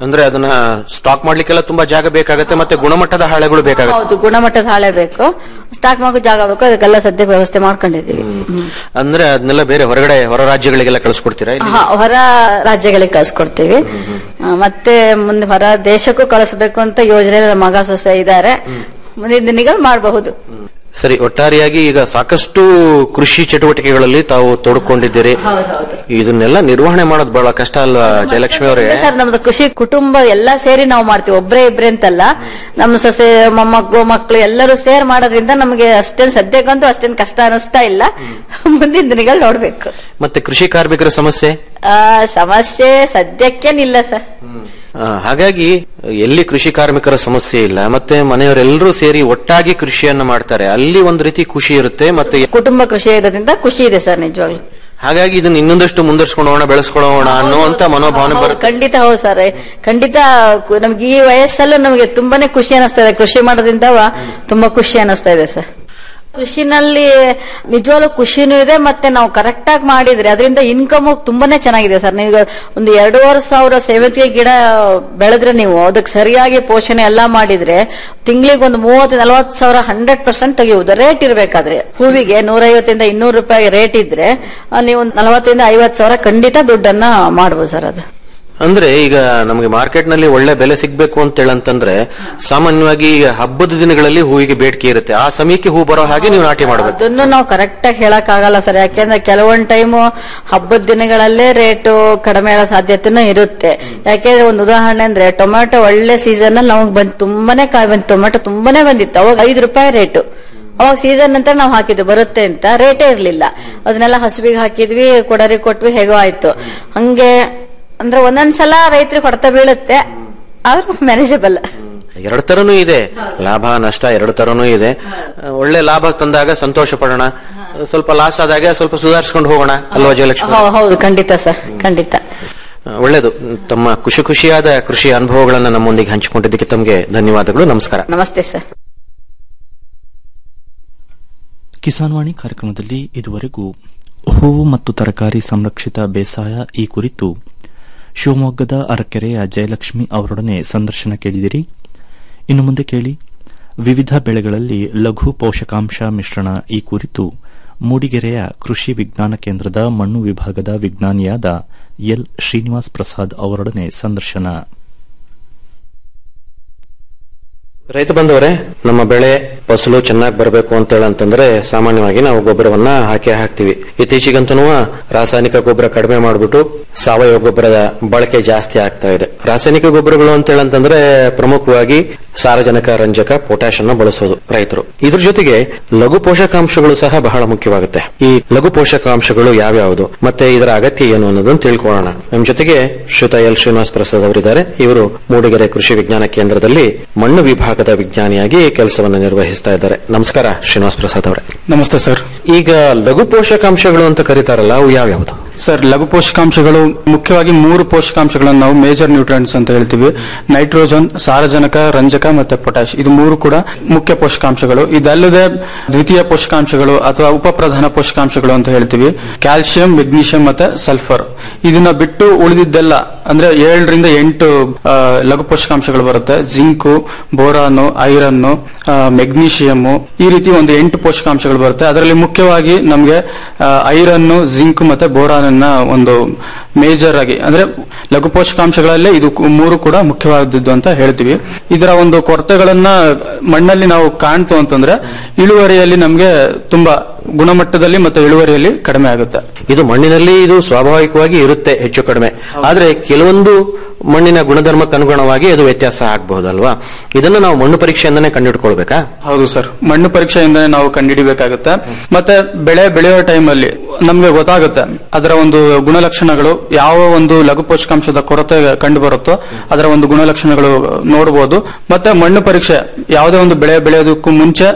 ಅಂದ್ರೆ ಅದನ್ನ ಸ್ಟಾಕ್ ಮಾಡ್ಲಿಕ್ಕೆಲ್ಲ ತುಂಬಾ ಜಾಗ ಬೇಕಾಗುತ್ತೆ ಮತ್ತೆ ಗುಣಮಟ್ಟದ ಹಾಳೆಗಳು ಬೇಕಾಗುತ್ತೆ ಹೌದು ಗುಣಮಟ್ಟದ ಹಾಳೆ ಬೇಕು ಸ್ಟಾಕ್ ಮಾಡೋ ಜಾಗ ಬೇಕು ಅದಕ್ಕೆಲ್ಲ ಸದ್ಯಕ್ಕೆ ವ್ಯವಸ್ಥೆ ಮಾಡ್ಕೊಂಡಿದ್ದೀವಿ ಹ್ಮ್. ಅಂದ್ರೆ ಅದನ್ನೆಲ್ಲ ಬೇರೆ ಹೊರಗಡೆ ಹೊರ ರಾಜ್ಯಗಳಿಗೆಲ್ಲ ಕಳಿಸ್ಕೊಡ್ತೀರಾ ಇಲ್ಲಿ ಹ- ಹೊರ ರಾಜ್ಯಗಳಿಗೆ ಕಳ್ಸಿಕೊಡ್ತೀವಿ ಆ, ಮತ್ತೆ ಮುಂದೆ ಹೊರ ದೇಶಕ್ಕೂ ಕಳಿಸ್ಬೇಕು ಅಂತ ಯೋಜನೆ ನಮ್ಮ ಮಗ ಸೊಸೆ ಇದ್ದಾರೆ ಮುಂದಿನ ದಿನಗಳು ಮಾಡಬಹುದು ಸರಿ ಒಟ್ಟಾರೆಯಾಗಿ ಈಗ ಸಾಕಷ್ಟು ಕೃಷಿ ಚಟುವಟಿಕೆಗಳಲ್ಲಿ ತಾವು ತೊಡ್ಕೊಂಡಿದ್ದೀರಿ ಇದನ್ನೆಲ್ಲ ನಿರ್ವಹಣೆ ಮಾಡೋದು ಬಹಳ ಕಷ್ಟ ಅಲ್ವಾ ಜಯಲಕ್ಷ್ಮಿ ಅವರೇ ಸರ್ ನಮ್ದು ಕೃಷಿ ಕುಟುಂಬ ಎಲ್ಲಾ ಸೇರಿ ನಾವು ಮಾಡ್ತೀವಿ ಒಬ್ರೇ ಇಬ್ರೇ ಅಂತಲ್ಲ ನಮ್ಮ ಸೊಸೆ ಮೊಮ್ಮಕ್ಕಳು ಮಕ್ಕಳು ಎಲ್ಲರೂ ಸೇರ್ ಮಾಡೋದ್ರಿಂದ ನಮಗೆ ಅಷ್ಟೇನ್ ಸದ್ಯಕ್ಕಂತೂ ಅಷ್ಟೇನ್ ಕಷ್ಟ ಅನಿಸ್ತಾ ಇಲ್ಲ ಮುಂದಿನ ದಿನಗಳು ನೋಡ್ಬೇಕು ಮತ್ತೆ ಕೃಷಿ ಕಾರ್ಮಿಕರ ಸಮಸ್ಯೆ ಆ, ಸಮಸ್ಯೆ ಸದ್ಯಕ್ಕೇನಿಲ್ಲ ಸರ್ ಆ, ಹಾಗಾಗಿ ಎಲ್ಲಿ ಕೃಷಿ ಕಾರ್ಮಿಕರ ಸಮಸ್ಯೆ ಇಲ್ಲ ಮತ್ತೆ ಮನೆಯವರೆಲ್ಲರೂ ಸೇರಿ ಒಟ್ಟಾಗಿ ಕೃಷಿಯನ್ನ ಮಾಡ್ತಾರೆ ಅಲ್ಲಿ ಒಂದ್ ರೀತಿ ಖುಷಿ ಇರುತ್ತೆ ಮತ್ತೆ ಕುಟುಂಬ ಕೃಷಿ ಇರೋದ್ರಿಂದ ಖುಷಿ ಇದೆ ಸರ್ ನಿಜವಾಗ್ಲು ಹಾಗಾಗಿ ಇದನ್ನ ಇನ್ನೊಂದಷ್ಟು ಮುಂದರ್ಸ್ಕೊಂಡೋಣ ಬೆಳೆಸ್ಕೊಳ್ಳೋಣ ಅನ್ನುವಂತ ಮನೋಭಾವನೆ ಹೌದು, ಬರುತ್ತೆ ಖಂಡಿತ ಹೌದು ಸರ್ ಖಂಡಿತ ಕು- ನಮ್ಗೆ ಈ ವಯಸ್ಸಲ್ಲೂ ನಮಗೆ ತುಂಬಾನೇ ಖುಷಿ ಅನಿಸ್ತಾ ಇದೆ ಕೃಷಿ ಮಾಡೋದ್ರಿಂದ ತುಂಬಾ ಖುಷಿ ಅನಿಸ್ತಾ ಇದೆ ಸರ್ ಕೃಷಿನಲ್ಲಿ ನಿಜವಾಗ್ಲೂ ಖುಷಿನೂ ಇದೆ ಮತ್ತೆ ನಾವು ಕರೆಕ್ಟ್ ಆಗಿ ಮಾಡಿದ್ರೆ ಅದರಿಂದ ಇನ್ಕಮ್ ತುಂಬಾನೇ ಚೆನ್ನಾಗಿದೆ ಸರ್ ನೀವು ಒಂದು ಎರಡೂವರೆ ಸಾವಿರ ಸೇವಂತಿಗೆ ಗಿಡ ಬೆಳೆದ್ರೆ ನೀವು ಅದಕ್ಕೆ ಸರಿಯಾಗಿ ಪೋಷಣೆ ಎಲ್ಲಾ ಮಾಡಿದ್ರೆ ತಿಂಗಳಿಗೆ ಒಂದು ಮೂವತ್ತು ನಲವತ್ತು ಸಾವಿರ ಹಂಡ್ರೆಡ್ ಪರ್ಸೆಂಟ್ ತೆಗೆಯುವುದು ರೇಟ್ ಇರ್ಬೇಕಾದ್ರೆ ಹೂವಿಗೆ ನೂರೈವತ್ತಿಂದ ಇನ್ನೂರು ರೂಪಾಯಿ ರೇಟ್ ಇದ್ರೆ ಆ, ನೀವು ಒಂದು ನಲವತ್ತರಿಂದ ಐವತ್ತು ಸಾವಿರ ಖಂಡಿತ ದುಡ್ಡನ್ನ ಮಾಡ್ಬೋದು ಸರ್ ಅದು ಅಂದ್ರೆ ಈಗ ನಮಗೆ ಮಾರ್ಕೆಟ್ ನಲ್ಲಿ ಒಳ್ಳೆ ಬೆಲೆ ಸಿಗ್ಬೇಕು ಅಂತ ಹೇಳಂತಂದ್ರೆ ಸಾಮಾನ್ಯವಾಗಿ ಈಗ ಹಬ್ಬದ ದಿನಗಳಲ್ಲಿ ಹೂವಿಗೆ ಬೇಡಿಕೆ ಇರುತ್ತೆ ಆ ಸಮಯಕ್ಕೆ ಹೂ ಬರೋ ಹಾಗೆ ನೀವು ನಾಟಿ ಮಾಡಬೇಕು ಅದನ್ನು ನಾವು ಕರೆಕ್ಟ್ ಆಗಿ ಹೇಳಕ್ ಆಗಲ್ಲ ಸರ್ ಯಾಕೆಂದ್ರೆ ಕೆಲವೊಂದ್ ಟೈಮು ಹಬ್ಬದ ದಿನಗಳಲ್ಲೇ ರೇಟು ಕಡಿಮೆ ಆಗೋ ಸಾಧ್ಯತೆನೂ ಇರುತ್ತೆ ಯಾಕೆಂದ್ರೆ ಒಂದು ಉದಾಹರಣೆ ಅಂದ್ರೆ ಟೊಮೆಟೊ ಒಳ್ಳೆ ಸೀಸನ್ ಅಲ್ಲಿ ನಮಗೆ ಬಂದ್ ತುಂಬಾನೇ ಕಾಯಿ ಬಂದ್ ಟೊಮೆಟೊ ತುಂಬಾನೇ ಬಂದಿತ್ತು ಅವಾಗ ಐದು ರೂಪಾಯಿ ರೇಟು ಅವಾಗ ಸೀಸನ್ ನಂತರ ನಾವು ಹಾಕಿದ್ವಿ ಬರುತ್ತೆ ಅಂತ ರೇಟೇ ಇರ್ಲಿಲ್ಲ ಅದನ್ನೆಲ್ಲ ಹಸುವಿಗೆ ಹಾಕಿದ್ವಿ ಕೊಡರಿ ಕೊಟ್ವಿ ಹೇಗೋ ಆಯ್ತು ಹಂಗೆ ಅಂದ್ರೆ ಒಂದೊಂದ್ಸಲ ರೈತರಿಗೆ ಹೊಡೆತ ಬೀಳುತ್ತೆ ಆದ್ರೂ ಮ್ಯಾನೇಜಬಲ್ ಎರಡು ತರನೂ ಇದೆ ಲಾಭ ನಷ್ಟ ಎರಡು ತರನೂ ಇದೆ ಆ, ಒಳ್ಳೆ ಲಾಭ ತಂದಾಗ ಸಂತೋಷ ಪಡೋಣ ಸ್ವಲ್ಪ ಲಾಸ್ ಆದಾಗ ಸ್ವಲ್ಪ ಸುಧಾರಿಸ್ಕೊಂಡು ಹೋಗೋಣ ಅಲ್ವಾ ಜಯಲಕ್ಷ್ಮಿ ಹೌದು ಖಂಡಿತ ಸರ್ ಖಂಡಿತ ಆ, ಒಳ್ಳೇದು ತಮ್ಮ ಖುಷಿ ಖುಷಿಯಾದ ಕೃಷಿ ಅನುಭವಗಳನ್ನ ನಮ್ಮೊಂದಿಗೆ ಹಂಚಿಕೊಂಡಿದ್ದಕ್ಕೆ ತಮಗೆ ಧನ್ಯವಾದಗಳು ನಮಸ್ಕಾರ ನಮಸ್ತೆ ಸರ್ ಕಿಸಾನ್ ವಾಣಿ ಕಾರ್ಯಕ್ರಮದಲ್ಲಿ ಇದುವರೆಗೂ ಹೂವು ಮತ್ತು ತರಕಾರಿ ಸಂರಕ್ಷಿತ ಬೇಸಾಯ ಈ ಕುರಿತು ಶಿವಮೊಗ್ಗದ ಅರಕೆರೆಯ ಜಯಲಕ್ಷ್ಮಿ ಅವರೊಡನೆ ಸಂದರ್ಶನ ಕೇಳಿದಿರಿ ಇನ್ನು ಮುಂದೆ ಕೇಳಿ ವಿವಿಧ ಬೆಳೆಗಳಲ್ಲಿ ಲಘು ಪೋಷಕಾಂಶ ಮಿಶ್ರಣ ಈ ಕುರಿತು ಮೂಡಿಗೆರೆಯ ಕೃಷಿ ವಿಜ್ಞಾನ ಕೇಂದ್ರದ ಮಣ್ಣು ವಿಭಾಗದ ವಿಜ್ಞಾನಿಯಾದ ಎಲ್ ಶ್ರೀನಿವಾಸ್ ಪ್ರಸಾದ್ ಅವರೊಡನೆ ಸಂದರ್ಶನ ರೈತ ಬಂದವರೇ ನಮ್ಮ ಬೆಳೆ ಫಸಲು ಚೆನ್ನಾಗಿ ಬರಬೇಕು ಅಂತ ಹೇಳಂತಂದ್ರೆ ಸಾಮಾನ್ಯವಾಗಿ ನಾವು ಗೊಬ್ಬರವನ್ನ ಹಾಕಿ ಹಾಕ್ತಿವಿ ಇತ್ತೀಚೆಗಂತೂ ರಾಸಾಯನಿಕ ಗೊಬ್ಬರ ಕಡಿಮೆ ಮಾಡಿಬಿಟ್ಟು ಸಾವಯವ ಗೊಬ್ಬರದ ಬಳಕೆ ಜಾಸ್ತಿ ಆಗ್ತಾ ಇದೆ ರಾಸಾಯನಿಕ ಗೊಬ್ಬರಗಳು ಅಂತ ಹೇಳಂತಂದ್ರೆ ಪ್ರಮುಖವಾಗಿ ಸಾರಜನಕ ರಂಜಕ ಪೊಟ್ಯಾಶ್ ಅನ್ನ ಬಳಸೋದು ರೈತರು ಇದ್ರ ಜೊತೆಗೆ ಲಘು ಪೋಷಕಾಂಶಗಳು ಸಹ ಬಹಳ ಮುಖ್ಯವಾಗುತ್ತೆ ಈ ಲಘು ಪೋಷಕಾಂಶಗಳು ಯಾವ್ಯಾವುದು ಮತ್ತೆ ಇದರ ಅಗತ್ಯ ಏನು ಅನ್ನೋದನ್ನು ತಿಳ್ಕೊಳ್ಳೋಣ ನಮ್ಮ ಜೊತೆಗೆ ಶ್ರುತ ಎಲ್ ಶ್ರೀನಿವಾಸ್ ಪ್ರಸಾದ್ ಅವರಿದ್ದಾರೆ ಇವರು ಮೂಡಿಗೆರೆ ಕೃಷಿ ವಿಜ್ಞಾನ ಕೇಂದ್ರದಲ್ಲಿ ಮಣ್ಣು ವಿಭಾಗದ ವಿಜ್ಞಾನಿಯಾಗಿ ಕೆಲಸವನ್ನು ನಿರ್ವಹಿಸ್ತಾ ಇದ್ದಾರೆ ನಮಸ್ಕಾರ ಶ್ರೀನಿವಾಸ್ ಪ್ರಸಾದ್ ಅವರೇ ನಮಸ್ತೆ ಸರ್ ಈಗ ಲಘು ಪೋಷಕಾಂಶಗಳು ಅಂತ ಕರೀತಾರಲ್ಲ ಅವು ಯಾವ್ಯಾವುದು ಸರ್ ಲಘು ಪೋಷಕಾಂಶಗಳು ಮುಖ್ಯವಾಗಿ ಮೂರು ಪೋಷಕಾಂಶಗಳನ್ನು ನಾವು ಮೇಜರ್ ನ್ಯೂಟ್ರಿಯೆಂಟ್ಸ್ ಅಂತ ಹೇಳ್ತೀವಿ ನೈಟ್ರೋಜನ್ ಸಾರಜನಕ ರಂಜಕ ಮತ್ತೆ ಪೊಟ್ಯಾಶ್ ಇದು ಮೂರು ಕೂಡ ಮುಖ್ಯ ಪೋಷಕಾಂಶಗಳು ಇದಲ್ಲದೆ ದ್ವಿತೀಯ ಪೋಷಕಾಂಶಗಳು ಅಥವಾ ಉಪ ಪ್ರಧಾನ ಪೋಷಕಾಂಶಗಳು ಅಂತ ಹೇಳ್ತೀವಿ ಕ್ಯಾಲ್ಸಿಯಂ ಮೆಗ್ನೀಷಿಯಂ ಮತ್ತೆ ಸಲ್ಫರ್ ಇದನ್ನ ಬಿಟ್ಟು ಉಳಿದಿದ್ದೆಲ್ಲ ಅಂದ್ರೆ ಏಳರಿಂದ ಎಂಟು ಆ, ಲಘು ಪೋಷಕಾಂಶಗಳು ಬರುತ್ತೆ ಜಿಂಕು ಬೋರಾನು ಐರನ್ನು ಮೆಗ್ನೀಷಿಯಮ್ಮು ಈ ರೀತಿ ಒಂದು ಎಂಟು ಪೋಷಕಾಂಶಗಳು ಬರುತ್ತೆ ಅದರಲ್ಲಿ ಮುಖ್ಯವಾಗಿ ನಮಗೆ ಐರನ್ನು ಜಿಂಕ್ ಮತ್ತೆ ಬೋರಾನನ್ನ ಒಂದು ಮೇಜರ್ ಆಗಿ ಅಂದ್ರೆ ಲಘು ಪೋಷಕಾಂಶಗಳಲ್ಲೇ ಇದು ಕು- ಮೂರು ಕೂಡ ಮುಖ್ಯವಾದದ್ದು ಅಂತ ಹೇಳ್ತೀವಿ ಇದರ ಒಂದು ಕೊರತೆಗಳನ್ನ ಮಣ್ಣಲ್ಲಿ ನಾವು ಕಾಣ್ತು ಅಂತಂದ್ರೆ ಇಳುವರಿಯಲ್ಲಿ ನಮಗೆ ತುಂಬಾ ಗುಣಮಟ್ಟದಲ್ಲಿ ಮತ್ತೆ ಇಳುವರಿಯಲ್ಲಿ ಕಡಿಮೆ ಆಗುತ್ತೆ ಇದು ಮಣ್ಣಿನಲ್ಲಿ ಇದು ಸ್ವಾಭಾವಿಕವಾಗಿ ಇರುತ್ತೆ ಹೆಚ್ಚು ಕಡಿಮೆ ಆದ್ರೆ ಕೆಲವೊಂದು ಮಣ್ಣಿನ ಗುಣಧರ್ಮಕ್ಕೆ ಅನುಗುಣವಾಗಿ ಅದು ವ್ಯತ್ಯಾಸ ಆಗಬಹುದಲ್ವಾ ಇದನ್ನ ನಾವು ಮಣ್ಣು ಪರೀಕ್ಷೆಯಿಂದನೇ ಕಂಡುಹಿಡ್ಕೊಳ್ಬೇಕಾ ಹೌದು ಸರ್ ಮಣ್ಣು ಪರೀಕ್ಷೆಯಿಂದ ನಾವು ಕಂಡುಹಿಡಿಬೇಕಾಗುತ್ತೆ ಮತ್ತೆ ಬೆಳೆ ಬೆಳೆಯೋ ಟೈಮಲ್ಲಿ ನಮ್ಗೆ ಗೊತ್ತಾಗುತ್ತೆ ಅದರ ಒಂದು ಗುಣಲಕ್ಷಣಗಳು ಯಾವ ಒಂದು ಲಘು ಪೋಷಕಾಂಶದ ಕೊರತೆ ಕಂಡು ಬರುತ್ತೋ ಅದರ ಒಂದು ಗುಣಲಕ್ಷಣಗಳು ನೋಡಬಹುದು ಮತ್ತೆ ಮಣ್ಣು ಪರೀಕ್ಷೆ ಯಾವುದೇ ಒಂದು ಬೆಳೆ ಬೆಳೆಯೋದಕ್ಕೂ ಮುಂಚೆ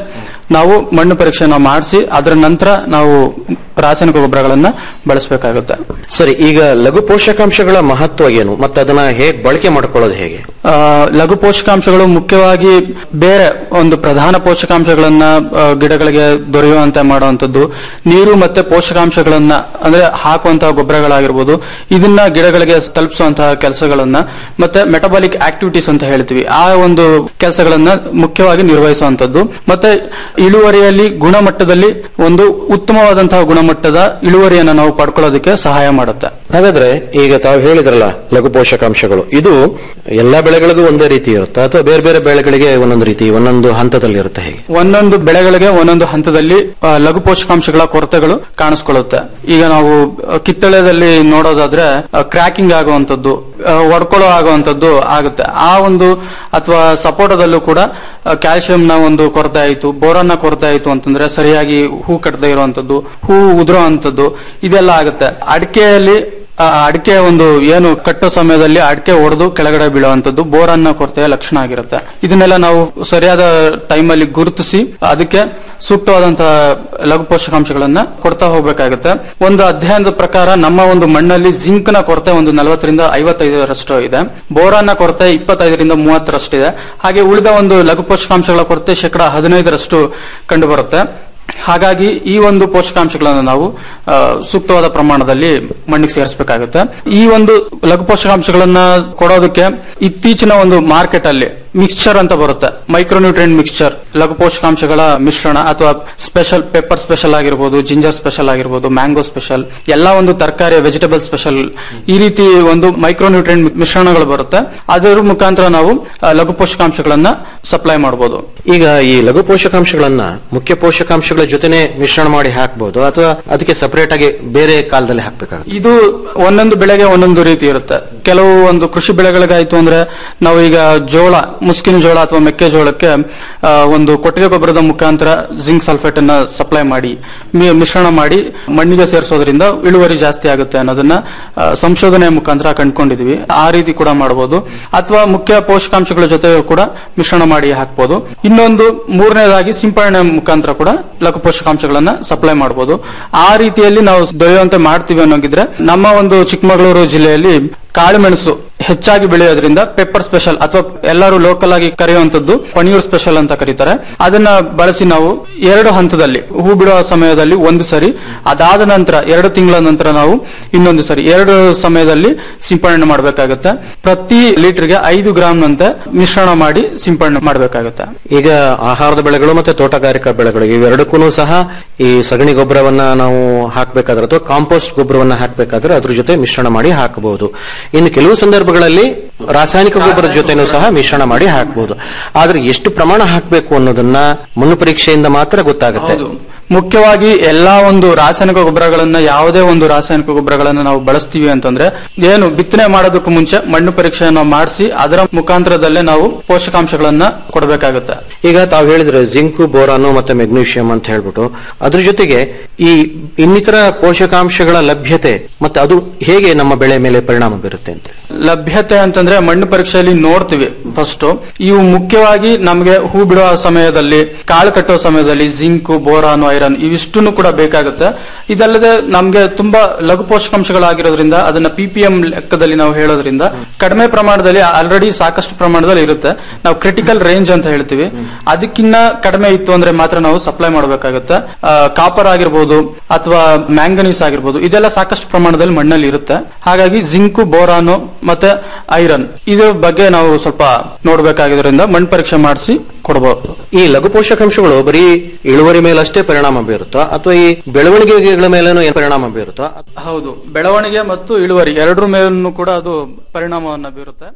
ನಾವು ಮಣ್ಣು ಪರೀಕ್ಷೆನ ಮಾಡಿಸಿ ಅದರ ನಂತರ ನಾವು ರಾಸಾಯನಿಕ ಗೊಬ್ಬರಗಳನ್ನ ಬಳಸಬೇಕಾಗುತ್ತೆ ಸರಿ ಈಗ ಲಘು ಪೋಷಕಾಂಶಗಳ ಮಹತ್ವ ಏನು ಮತ್ತೆ ಅದನ್ನ ಹೇಗೆ ಬಳಕೆ ಮಾಡ್ಕೊಳ್ಳೋದು ಹೇಗೆ ಆ, ಲಘು ಪೋಷಕಾಂಶಗಳು ಮುಖ್ಯವಾಗಿ ಬೇರೆ ಒಂದು ಪ್ರಧಾನ ಪೋಷಕಾಂಶಗಳನ್ನ ಆ, ಗಿಡಗಳಿಗೆ ದೊರೆಯುವಂತೆ ಮಾಡುವಂತದ್ದು ನೀರು ಮತ್ತೆ ಪೋಷಕಾಂಶಗಳನ್ನ ಅಂದ್ರೆ ಹಾಕುವಂತಹ ಗೊಬ್ಬರಗಳಾಗಿರ್ಬೋದು ಇದನ್ನ ಗಿಡಗಳಿಗೆ ತಲುಪಿಸುವಂತಹ ಕೆಲಸಗಳನ್ನ ಮತ್ತೆ ಮೆಟಬಾಲಿಕ್ ಆಕ್ಟಿವಿಟೀಸ್ ಅಂತ ಹೇಳ್ತೀವಿ ಆ ಒಂದು ಕೆಲಸಗಳನ್ನ ಮುಖ್ಯವಾಗಿ ನಿರ್ವಹಿಸುವಂತದ್ದು ಮತ್ತೆ ಇಳುವರಿಯಲ್ಲಿ ಗುಣಮಟ್ಟದಲ್ಲಿ ಒಂದು ಉತ್ತಮವಾದಂತಹ ಗುಣಮಟ್ಟದ ಇಳುವರಿಯನ್ನು ನಾವು ಪಡ್ಕೊಳ್ಳೋದಕ್ಕೆ ಸಹಾಯ ಮಾಡುತ್ತೆ ಹಾಗಾದ್ರೆ ಈಗ ತಾವು ಹೇಳಿದ್ರಲ್ಲ ಲಘು ಪೋಷಕಾಂಶಗಳು ಇದು ಎಲ್ಲಾ ಬೆಳೆಗಳಿಗೂ ಒಂದೇ ರೀತಿ ಇರುತ್ತೆ ಅಥವಾ ಬೇರೆ ಬೇರೆ ಬೆಳೆಗಳಿಗೆ ಒಂದೊಂದು ರೀತಿ ಒಂದೊಂದು ಹಂತದಲ್ಲಿ ಇರುತ್ತೆ ಹೇಗೆ ಒಂದೊಂದು ಬೆಳೆಗಳಿಗೆ ಒಂದೊಂದು ಹಂತದಲ್ಲಿ ಆ, ಲಘು ಪೋಷಕಾಂಶಗಳ ಕೊರತೆಗಳು ಕಾಣಿಸ್ಕೊಳ್ಳುತ್ತೆ ಈಗ ನಾವು ಆ, ಕಿತ್ತಳೆದಲ್ಲಿ ನೋಡೋದಾದ್ರೆ ಕ್ರ್ಯಾಕಿಂಗ್ ಆಗುವಂತದ್ದು ಒಡ್ಕೊಳ್ಳೋ ಆಗುವಂತದ್ದು ಆಗುತ್ತೆ ಆ ಒಂದು ಅಥವಾ ಸಪೋಟದಲ್ಲೂ ಕೂಡ ಕ್ಯಾಲ್ಸಿಯಂನ ಒಂದು ಕೊರತೆ ಆಯಿತು ಬೋರನ್ನ ಕೊರತೆ ಆಯಿತು ಅಂತಂದ್ರೆ ಸರಿಯಾಗಿ ಹೂ ಕಟ್ಟದೇ ಇರುವಂತದ್ದು ಹೂ ಉದುರೋ ಅಂತದ್ದು ಇದೆಲ್ಲ ಆಗುತ್ತೆ ಅಡಿಕೆಯಲ್ಲಿ ಆ ಅಡಿಕೆ ಒಂದು ಏನು ಕಟ್ಟೋ ಸಮಯದಲ್ಲಿ ಅಡಿಕೆ ಒಡೆದು ಕೆಳಗಡೆ ಬೀಳುವಂತದ್ದು ಬೋರನ್ನ ಕೊರತೆಯ ಲಕ್ಷಣ ಆಗಿರುತ್ತೆ ಇದನ್ನೆಲ್ಲ ನಾವು ಸರಿಯಾದ ಟೈಮಲ್ಲಿ ಗುರುತಿಸಿ ಅದಕ್ಕೆ ಸೂಕ್ತವಾದಂತಹ ಲಘು ಪೋಷಕಾಂಶಗಳನ್ನ ಕೊಡ್ತಾ ಹೋಗ್ಬೇಕಾಗುತ್ತೆ ಒಂದು ಅಧ್ಯಯನದ ಪ್ರಕಾರ ನಮ್ಮ ಒಂದು ಮಣ್ಣಲ್ಲಿ ಜಿಂಕ್ ನ ಕೊರತೆ ಒಂದು ನಲವತ್ತರಿಂದ ಐವತ್ತೈದರಷ್ಟು ಇದೆ ಬೋರಾನ್ನ ಕೊರತೆ ಇಪ್ಪತ್ತೈದರಿಂದ ಮೂವತ್ತರಷ್ಟಿದೆ ಹಾಗೆ ಉಳಿದ ಒಂದು ಲಘು ಪೋಷಕಾಂಶಗಳ ಕೊರತೆ ಶೇಕಡ ಹದಿನೈದರಷ್ಟು ಕಂಡು ಬರುತ್ತೆ ಹಾಗಾಗಿ ಈ ಒಂದು ಪೋಷಕಾಂಶಗಳನ್ನು ನಾವು ಆ, ಸೂಕ್ತವಾದ ಪ್ರಮಾಣದಲ್ಲಿ ಮಣ್ಣಿಗೆ ಸೇರಿಸಬೇಕಾಗುತ್ತೆ ಈ ಒಂದು ಲಘು ಪೋಷಕಾಂಶಗಳನ್ನ ಕೊಡೋದಕ್ಕೆ ಇತ್ತೀಚಿನ ಒಂದು ಮಾರ್ಕೆಟ್ ಅಲ್ಲಿ ಮಿಕ್ಸ್ಚರ್ ಅಂತ ಬರುತ್ತೆ ಮೈಕ್ರೋನ್ಯೂಟ್ರಿಯೆಂಟ್ ಮಿಕ್ಸ್ಚರ್ ಲಘು ಪೋಷಕಾಂಶಗಳ ಮಿಶ್ರಣ ಅಥವಾ ಸ್ಪೆಷಲ್ ಪೆಪ್ಪರ್ ಸ್ಪೆಷಲ್ ಆಗಿರ್ಬೋದು ಜಿಂಜರ್ ಸ್ಪೆಷಲ್ ಆಗಿರ್ಬೋದು ಮ್ಯಾಂಗೋ ಸ್ಪೆಷಲ್ ಎಲ್ಲಾ ಒಂದು ತರಕಾರಿ ವೆಜಿಟೇಬಲ್ ಸ್ಪೆಷಲ್ ಈ ರೀತಿ ಒಂದು ಮೈಕ್ರೋನ್ಯೂಟ್ರಿಯೆಂಟ್ ಮಿಶ್ರಣಗಳು ಬರುತ್ತೆ ಅದರ ಮುಖಾಂತರ ನಾವು ಆ, ಲಘು ಪೋಷಕಾಂಶಗಳನ್ನ ಸಪ್ಲೈ ಮಾಡಬಹುದು ಈಗ ಈ ಲಘು ಪೋಷಕಾಂಶಗಳನ್ನ ಮುಖ್ಯ ಪೋಷಕಾಂಶಗಳ ಜೊತೆನೆ ಮಿಶ್ರಣ ಮಾಡಿ ಹಾಕಬಹುದು ಅಥವಾ ಅದಕ್ಕೆ ಸಪರೇಟ್ ಆಗಿ ಬೇರೆ ಕಾಲದಲ್ಲಿ ಹಾಕ್ಬೇಕಾಗುತ್ತೆ ಇದು ಒಂದೊಂದು ಬೆಳೆಗೆ ಒಂದೊಂದು ರೀತಿ ಇರುತ್ತೆ ಕೆಲವು ಒಂದು ಕೃಷಿ ಬೆಳೆಗಳಿಗಾಯ್ತು ಅಂದ್ರೆ ನಾವು ಈಗ ಜೋಳ ಮುಸ್ಕಿನ ಜೋಳ ಅಥವಾ ಮೆಕ್ಕೆಜೋಳಕ್ಕೆ ಆ, ಒಂದು ಕೊಟ್ಟಿಗೆ ಗೊಬ್ಬರದ ಮುಖಾಂತರ ಜಿಂಕ್ ಸಲ್ಫೇಟ್ ಅನ್ನ ಸಪ್ಲೈ ಮಾಡಿ ಮಿ- ಮಿಶ್ರಣ ಮಾಡಿ ಮಣ್ಣಿಗೆ ಸೇರಿಸೋದ್ರಿಂದ ಇಳುವರಿ ಜಾಸ್ತಿ ಆಗುತ್ತೆ ಅನ್ನೋದನ್ನ ಆ, ಸಂಶೋಧನೆಯ ಮುಖಾಂತರ ಕಂಡುಕೊಂಡಿದ್ವಿ ಆ ರೀತಿ ಕೂಡ ಮಾಡಬಹುದು ಅಥವಾ ಮುಖ್ಯ ಪೋಷಕಾಂಶಗಳ ಜೊತೆ ಕೂಡ ಮಿಶ್ರಣ ಮಾಡಿ ಹಾಕ್ಬೋದು ಇನ್ನೊಂದು ಮೂರನೇದಾಗಿ ಸಿಂಪರಣೆ ಮುಖಾಂತರ ಕೂಡ ಲಘು ಪೋಷಕಾಂಶಗಳನ್ನ ಸಪ್ಲೈ ಮಾಡಬಹುದು ಆ ರೀತಿಯಲ್ಲಿ ನಾವು ದೊರೆಯುವಂತೆ ಮಾಡ್ತೀವಿ ಅನ್ನೋಗಿದ್ರೆ ನಮ್ಮ ಒಂದು ಚಿಕ್ಕಮಗಳೂರು ಜಿಲ್ಲೆಯಲ್ಲಿ ಕಾಳುಮೆಣಸು ಹೆಚ್ಚಾಗಿ ಬೆಳೆಯೋದ್ರಿಂದ ಪೆಪ್ಪರ್ ಸ್ಪೆಷಲ್ ಅಥವಾ ಎಲ್ಲರೂ ಲೋಕಲ್ ಆಗಿ ಕರೆಯುವಂತದ್ದು ಪನೀರ್ ಸ್ಪೆಷಲ್ ಅಂತ ಕರೀತಾರೆ ಅದನ್ನ ಬಳಸಿ ನಾವು ಎರಡು ಹಂತದಲ್ಲಿ ಹೂ ಬಿಡುವ ಸಮಯದಲ್ಲಿ ಒಂದು ಸರಿ ಅದಾದ ನಂತರ ಎರಡು ತಿಂಗಳ ನಂತರ ನಾವು ಇನ್ನೊಂದು ಸರಿ ಎರಡು ಸಮಯದಲ್ಲಿ ಸಿಂಪಡಣೆ ಮಾಡಬೇಕಾಗುತ್ತೆ ಪ್ರತಿ ಲೀಟರ್ಗೆ ಐದು ಗ್ರಾಮ್ನಂತೆ ಮಿಶ್ರಣ ಮಾಡಿ ಸಿಂಪಡಣೆ ಮಾಡಬೇಕಾಗುತ್ತೆ ಈಗ ಆಹಾರದ ಬೆಳೆಗಳು ಮತ್ತೆ ತೋಟಗಾರಿಕಾ ಬೆಳೆಗಳು ಇವೆರಡಕ್ಕೂ ಸಹ ಈ ಸಗಣಿ ಗೊಬ್ಬರವನ್ನ ನಾವು ಹಾಕಬೇಕಾದ್ರೆ ಅಥವಾ ಕಾಂಪೋಸ್ಟ್ ಗೊಬ್ಬರವನ್ನ ಹಾಕಬೇಕಾದ್ರೆ ಅದ್ರ ಜೊತೆ ಮಿಶ್ರಣ ಮಾಡಿ ಹಾಕಬಹುದು ಇನ್ನು ಕೆಲವು ಸಂದರ್ಭಗಳಲ್ಲಿ ರಾಸಾಯನಿಕ ಗೊಬ್ಬರದ ಜೊತೆನೂ ಸಹ ಮಿಶ್ರಣ ಮಾಡಿ ಹಾಕಬಹುದು ಆದ್ರೆ ಎಷ್ಟು ಪ್ರಮಾಣ ಹಾಕಬೇಕು ಅನ್ನೋದನ್ನ ಮಣ್ಣು ಪರೀಕ್ಷೆಯಿಂದ ಮಾತ್ರ ಗೊತ್ತಾಗುತ್ತೆ ಮುಖ್ಯವಾಗಿ ಎಲ್ಲಾ ಒಂದು ರಾಸಾಯನಿಕ ಗೊಬ್ಬರಗಳನ್ನ ಯಾವುದೇ ಒಂದು ರಾಸಾಯನಿಕ ಗೊಬ್ಬರಗಳನ್ನ ನಾವು ಬಳಸ್ತೀವಿ ಅಂತಂದ್ರೆ ಏನು ಬಿತ್ತನೆ ಮಾಡೋದಕ್ಕೂ ಮುಂಚೆ ಮಣ್ಣು ಪರೀಕ್ಷೆಯನ್ನು ಮಾಡಿಸಿ ಅದರ ಮುಖಾಂತರದಲ್ಲೇ ನಾವು ಪೋಷಕಾಂಶಗಳನ್ನ ಕೊಡಬೇಕಾಗುತ್ತೆ ಈಗ ತಾವು ಹೇಳಿದ್ರೆ ಜಿಂಕ್ ಬೋರಾನು ಮತ್ತೆ ಮೆಗ್ನೀಷಿಯಂ ಅಂತ ಹೇಳ್ಬಿಟ್ಟು ಅದ್ರ ಜೊತೆಗೆ ಈ ಇನ್ನಿತರ ಪೋಷಕಾಂಶಗಳ ಲಭ್ಯತೆ ಮತ್ತೆ ಅದು ಹೇಗೆ ನಮ್ಮ ಬೆಳೆ ಮೇಲೆ ಪರಿಣಾಮ ಬೀರುತ್ತೆ ಅಂತ ಲಭ್ಯತೆ ಅಂತಂದ್ರೆ ಮಣ್ಣು ಪರೀಕ್ಷೆಯಲ್ಲಿ ನೋಡ್ತೀವಿ ಫಸ್ಟ್ ಇವು ಮುಖ್ಯವಾಗಿ ನಮಗೆ ಹೂ ಬಿಡುವ ಸಮಯದಲ್ಲಿ ಕಾಳು ಕಟ್ಟುವ ಸಮಯದಲ್ಲಿ ಜಿಂಕ್ ಬೋರಾನ್ ಐರನ್ ಇವಿಷ್ಟನ್ನು ಕೂಡ ಬೇಕಾಗುತ್ತೆ ಇದಲ್ಲದೆ ನಮ್ಗೆ ತುಂಬಾ ಲಘು ಪೋಷಕಾಂಶಗಳಾಗಿರೋದ್ರಿಂದ ಅದನ್ನ ಪಿ ಪಿ ಎಂ ಲೆಕ್ಕದಲ್ಲಿ ನಾವು ಹೇಳೋದ್ರಿಂದ ಕಡಿಮೆ ಪ್ರಮಾಣದಲ್ಲಿ ಆಲ್ರೆಡಿ ಸಾಕಷ್ಟು ಪ್ರಮಾಣದಲ್ಲಿ ಇರುತ್ತೆ ನಾವು ಕ್ರಿಟಿಕಲ್ ರೇಂಜ್ ಅಂತ ಹೇಳ್ತೀವಿ ಅದಕ್ಕಿನ್ನ ಕಡಿಮೆ ಇತ್ತು ಅಂದ್ರೆ ಮಾತ್ರ ನಾವು ಸಪ್ಲೈ ಮಾಡಬೇಕಾಗುತ್ತೆ ಕಾಪರ್ ಆಗಿರ್ಬೋದು ಅಥವಾ ಮ್ಯಾಂಗನೀಸ್ ಆಗಿರ್ಬೋದು ಇದೆಲ್ಲ ಸಾಕಷ್ಟು ಪ್ರಮಾಣದಲ್ಲಿ ಮಣ್ಣಲ್ಲಿ ಇರುತ್ತೆ ಹಾಗಾಗಿ ಜಿಂಕು ಬೋರಾನು ಮತ್ತೆ ಐರನ್ ಇದ್ರ ಬಗ್ಗೆ ನಾವು ಸ್ವಲ್ಪ ನೋಡ್ಬೇಕಾಗಿರೋದ್ರಿಂದ ಮಣ್ಣು ಪರೀಕ್ಷೆ ಮಾಡಿಸಿ ಕೊಡಬಹುದು ಈ ಲಘು ಪೋಷಕಾಂಶಗಳು ಬರೀ ಇಳುವರಿ ಮೇಲೆ ಅಷ್ಟೇ ಪರಿಣಾಮ ಬೀರುತ್ತಾ ಅಥವಾ ಈ ಬೆಳವಣಿಗೆಗಳ ಮೇಲೇನೂ ಏನ್ ಪರಿಣಾಮ ಬೀರುತ್ತಾ ಹೌದು ಬೆಳವಣಿಗೆ ಮತ್ತು ಇಳುವರಿ ಎರಡರ ಮೇಲೂ ಕೂಡ ಅದು ಪರಿಣಾಮವನ್ನ ಬೀರುತ್ತೆ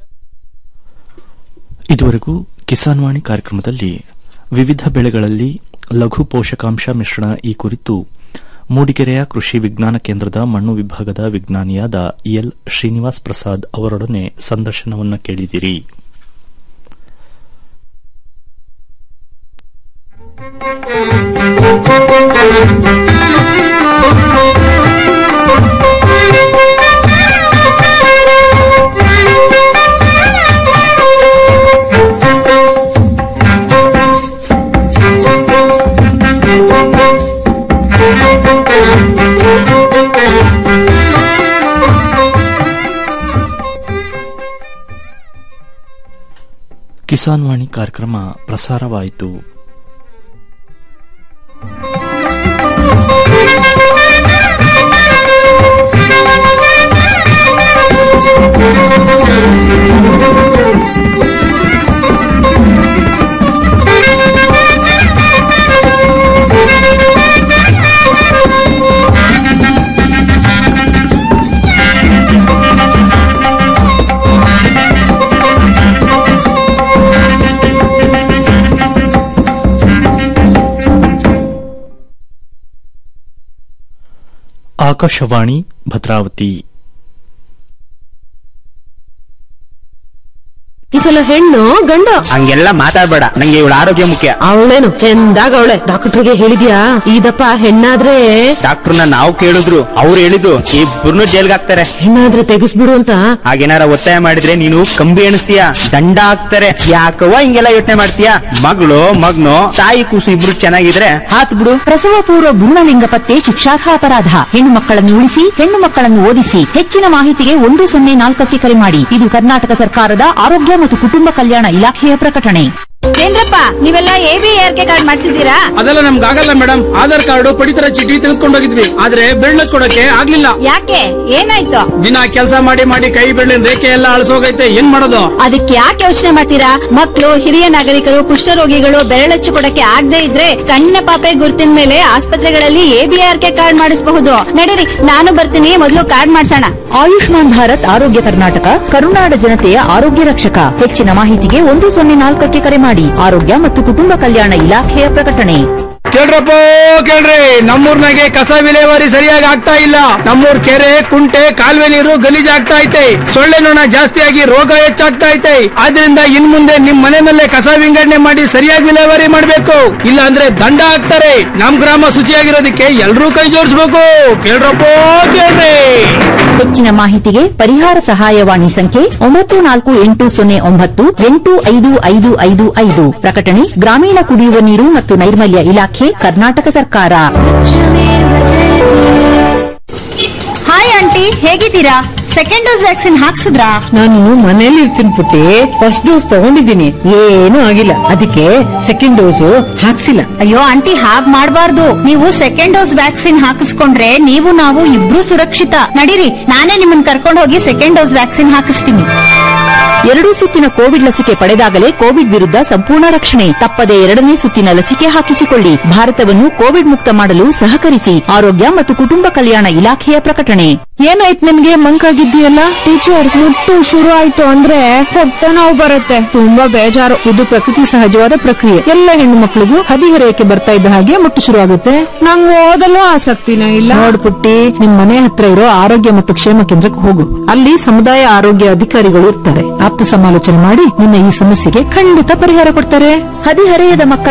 ಇದುವರೆಗೂ ಕಿಸಾನ್ ವಾಣಿ ಕಾರ್ಯಕ್ರಮದಲ್ಲಿ ವಿವಿಧ ಬೆಳೆಗಳಲ್ಲಿ ಲಘು ಪೋಷಕಾಂಶ ಮಿಶ್ರಣ ಈ ಕುರಿತು ಮೂಡಿಗೆರೆಯ ಕೃಷಿ ವಿಜ್ಞಾನ ಕೇಂದ್ರದ ಮಣ್ಣು ವಿಭಾಗದ ವಿಜ್ಞಾನಿಯಾದ ಎಲ್ ಶ್ರೀನಿವಾಸ್ ಪ್ರಸಾದ್ ಅವರೊಡನೆ ಸಂದರ್ಶನವನ್ನು ಕೇಳಿದಿರಿ ಕಿಸಾನ್ ವಾಣಿ ಕಾರ್ಯಕ್ರಮ ಪ್ರಸಾರವಾಯಿತು ಆಕಾಶವಾಣಿ ಭದ್ರಾವತಿ ಈ ಸಲ ಹೆಣ್ಣು ಗಂಡು ಹಂಗೆಲ್ಲ ಮಾತಾಡ್ಬೇಡ ನಂಗೆ ಇವಳ ಆರೋಗ್ಯ ಮುಖ್ಯ ಅವಳೇನು ಚಂದಾಗ ಅವಳೆ ಡಾಕ್ಟರ್ಗೆ ಹೇಳಿದ್ಯಾ ಇದಪ್ಪ ಹೆಣ್ಣಾದ್ರೆ ಡಾಕ್ಟರ್ನ ನಾವು ಕೇಳಿದ್ರು ಅವ್ರು ಹೇಳಿದ್ರು ಇಬ್ಬರನ್ನು ಜೈಲ್ಗೆ ಹಾಕ್ತಾರೆ ಹೆಣ್ಣಾದ್ರೆ ತೆಗಿಸ್ಬಿಡು ಅಂತ ಹಾಗೇನಾರ ಒತ್ತಾಯ ಮಾಡಿದ್ರೆ ನೀನು ಕಂಬಿ ಎಣಿಸ್ತೀಯ ದಂಡ ಹಾಕ್ತಾರೆ ಯಾಕವ್ವ ಹಿಂಗೆಲ್ಲ ಯೋಚನೆ ಮಾಡ್ತೀಯ ಮಗಳು ಮಗ್ನು ತಾಯಿ ಕೂಸು ಇಬ್ರು ಚೆನ್ನಾಗಿದ್ರೆ ಹಾತ್ ಬಿಡು ಪ್ರಸವ ಪೂರ್ವ ಭ್ರೂಣಲಿಂಗ ಪತ್ತೆ ಶಿಕ್ಷಾರ್ಹ ಅಪರಾಧ ಹೆಣ್ಣು ಮಕ್ಕಳನ್ನು ಉಳಿಸಿ ಹೆಣ್ಣು ಮಕ್ಕಳನ್ನು ಓದಿಸಿ ಹೆಚ್ಚಿನ ಮಾಹಿತಿಗೆ ಒಂದು ಸೊನ್ನೆ ನಾಲ್ಕಕ್ಕೆ ಕರೆ ಮಾಡಿ ಇದು ಕರ್ನಾಟಕ ಸರ್ಕಾರದ ಆರೋಗ್ಯ ಮತ್ತು ಕುಟುಂಬ ಕಲ್ಯಾಣ ಇಲಾಖೆಯ ಪ್ರಕಟಣೆ ಏನ್ರಪ್ಪ ನೀವೆಲ್ಲ A B R K card ಮಾಡ್ಸಿದ್ದೀರಾ ಅದೆಲ್ಲ ನಮ್ಗೆ ಆಗಲ್ಲ ಮೇಡಮ್ ಆಧಾರ್ ಕಾರ್ಡ್ ಪಡಿತರ ಚೀಟಿ ತೆಗೆದುಕೊಂಡು ಹೋಗಿದ್ವಿ ಆದ್ರೆ ಬೆಳ್ಳ ಕೊಡಕ್ಕೆ ಆಗ್ಲಿಲ್ಲ ಯಾಕೆ ಏನಾಯ್ತು ದಿನ ಕೆಲಸ ಮಾಡಿ ಮಾಡಿ ಕೈ ಬೆಳ್ಳಿನ ರೇಖೆ ಎಲ್ಲ ಅಳಸೋಗೈತೆ ಏನ್ ಮಾಡೋದು ಅದಕ್ಕೆ ಯಾಕೆ ಯೋಚನೆ ಮಾಡ್ತೀರಾ ಮಕ್ಕಳು ಹಿರಿಯ ನಾಗರಿಕರು ಕುಷ್ಠರೋಗಿಗಳು ಬೆರಳಚ್ಚು ಕೊಡಕ್ಕೆ ಆಗದೆ ಇದ್ರೆ ಕಣ್ಣ ಪಾಪೆ ಗುರುತಿನ ಮೇಲೆ ಆಸ್ಪತ್ರೆಗಳಲ್ಲಿ ಎಬಿಆರ್ ಕೆ ಕಾರ್ಡ್ ಮಾಡಿಸಬಹುದು ನಡೀರಿ ನಾನು ಬರ್ತೀನಿ ಮೊದಲು ಕಾರ್ಡ್ ಮಾಡ್ಸೋಣ ಆಯುಷ್ಮಾನ್ ಭಾರತ್ ಆರೋಗ್ಯ ಕರ್ನಾಟಕ ಕರುನಾಡ ಜನತೆಯ ಆರೋಗ್ಯ ರಕ್ಷಕ ಹೆಚ್ಚಿನ ಮಾಹಿತಿಗೆ ಒಂದು ಸೊನ್ನೆ ನಾಲ್ಕಕ್ಕೆ ಕರೆ ಮಾಡಿ ಆರೋಗ್ಯ ಮತ್ತು ಕುಟುಂಬ ಕಲ್ಯಾಣ ಇಲಾಖೆಯ ಪ್ರಕಟಣೆ ಕೇಳ್ರಪ್ಪ ಕೇಳ್ರಿ ನಮ್ಮೂರ್ನಾಗೆ ಕಸ ವಿಲೇವಾರಿ ಸರಿಯಾಗಿ ಆಗ್ತಾ ಇಲ್ಲ ನಮ್ಮೂರ್ ಕೆರೆ ಕುಂಟೆ ಕಾಲುವೆ ನೀರು ಗಲೀಜಾಗ್ತಾ ಐತೆ ಸೊಳ್ಳೆ ನೊಣ ಜಾಸ್ತಿಯಾಗಿ ರೋಗ ಹೆಚ್ಚಾಗ್ತಾ ಐತೆ ಆದ್ರಿಂದ ಇನ್ ಮುಂದೆ ನಿಮ್ ಮನೆ ಮೇಲೆ ಕಸ ವಿಂಗಡಣೆ ಮಾಡಿ ಸರಿಯಾಗಿ ವಿಲೇವಾರಿ ಮಾಡ್ಬೇಕು ಇಲ್ಲ ಅಂದ್ರೆ ದಂಡ ಹಾಕ್ತಾರೆ ನಮ್ ಗ್ರಾಮ ಶುಚಿಯಾಗಿರೋದಕ್ಕೆ ಎಲ್ರೂ ಕೈ ಜೋಡಿಸ್ಬೇಕು ಕೇಳ್ರಪ್ಪ ಕೇಳ್ರಿ ಹೆಚ್ಚಿನ ಮಾಹಿತಿಗೆ ಪರಿಹಾರ ಸಹಾಯವಾಣಿ ಸಂಖ್ಯೆ ಒಂಬತ್ತು ನಾಲ್ಕು ಎಂಟು ಸೊನ್ನೆ ಒಂಬತ್ತು ಎಂಟು ಐದು ಐದು ಐದು ಐದು ಪ್ರಕಟಣೆ ಗ್ರಾಮೀಣ ಕುಡಿಯುವ ನೀರು ಮತ್ತು ನೈರ್ಮಲ್ಯ ಇಲಾಖೆ ಕರ್ನಾಟಕ ಸರ್ಕಾರ ಹಾಯ್ ಆಂಟಿ ಹೇಗಿದ್ದೀರಾ ಸೆಕೆಂಡ್ ಡೋಸ್ ವ್ಯಾಕ್ಸಿನ್ ಹಾಕ್ಸಿದ್ರಾ ನಾನು ಮನೇಲಿ ಇರ್ತೀನಿ ಪುಟ್ಟಿ ಫಸ್ಟ್ ಡೋಸ್ ತಗೊಂಡಿದ್ದೀನಿ ಏನೂ ಆಗಿಲ್ಲ ಅದಕ್ಕೆ ಸೆಕೆಂಡ್ ಡೋಸ್ ಹಾಕ್ಸಿಲ್ಲ ಅಯ್ಯೋ ಆಂಟಿ ಹಾಗ್ ಮಾಡ್ಬಾರ್ದು ನೀವು ಸೆಕೆಂಡ್ ಡೋಸ್ ವ್ಯಾಕ್ಸಿನ್ ಹಾಕಿಸ್ಕೊಂಡ್ರೆ ನೀವು ನಾವು ಇಬ್ರು ಸುರಕ್ಷಿತ ನಡೀರಿ ನಾನೇ ನಿಮ್ಮನ್ನ ಕರ್ಕೊಂಡು ಹೋಗಿ ಸೆಕೆಂಡ್ ಡೋಸ್ ವ್ಯಾಕ್ಸಿನ್ ಹಾಕಿಸ್ತೀನಿ ಎರಡೂ ಸುತ್ತಿನ ಕೋವಿಡ್ ಲಸಿಕೆ ಪಡೆದಾಗಲೇ ಕೋವಿಡ್ ವಿರುದ್ಧ ಸಂಪೂರ್ಣ ರಕ್ಷಣೆ ತಪ್ಪದೆ ಎರಡನೇ ಸುತ್ತಿನ ಲಸಿಕೆ ಹಾಕಿಸಿಕೊಳ್ಳಿ ಭಾರತವನ್ನು ಕೋವಿಡ್ ಮುಕ್ತ ಮಾಡಲು ಸಹಕರಿಸಿ ಆರೋಗ್ಯ ಮತ್ತು ಕುಟುಂಬ ಕಲ್ಯಾಣ ಇಲಾಖೆಯ ಪ್ರಕಟಣೆ ಏನಾಯ್ತು ನನ್ಗೆ ಮಂಕಾಗಿದ್ದೀಯಲ್ಲ ಟೀಚರ್ ಮುಟ್ಟು ಶುರು ಆಯ್ತು ಅಂದ್ರೆ ಹೊಟ್ಟೆ ನೋವು ಬರುತ್ತೆ ತುಂಬಾ ಬೇಜಾರು ಇದು ಪ್ರಕೃತಿ ಸಹಜವಾದ ಪ್ರಕ್ರಿಯೆ ಎಲ್ಲ ಹೆಣ್ಣು ಮಕ್ಕಳಿಗೂ ಹದಿಹರೆಯಕ್ಕೆ ಬರ್ತಾ ಇದ್ದ ಹಾಗೆ ಮುಟ್ಟು ಶುರು ಆಗುತ್ತೆ ನಂಗೆ ಓದಲು ಆಸಕ್ತಿನೇ ಇಲ್ಲ ನೋಡ್ಪುಟ್ಟಿ ನಿಮ್ ಮನೆ ಹತ್ರ ಇರೋ ಆರೋಗ್ಯ ಮತ್ತು ಕ್ಷೇಮ ಕೇಂದ್ರಕ್ಕೆ ಹೋಗು ಅಲ್ಲಿ ಸಮುದಾಯ ಆರೋಗ್ಯ ಅಧಿಕಾರಿಗಳು ಇರ್ತಾರೆ ಆಪ್ತ ಸಮಾಲೋಚನೆ ಮಾಡಿ ನಿನ್ನ ಈ ಸಮಸ್ಯೆಗೆ ಖಂಡಿತ ಪರಿಹಾರ ಕೊಡ್ತಾರೆ ಹದಿಹರೆಯದ ಮಕ್ಕಳ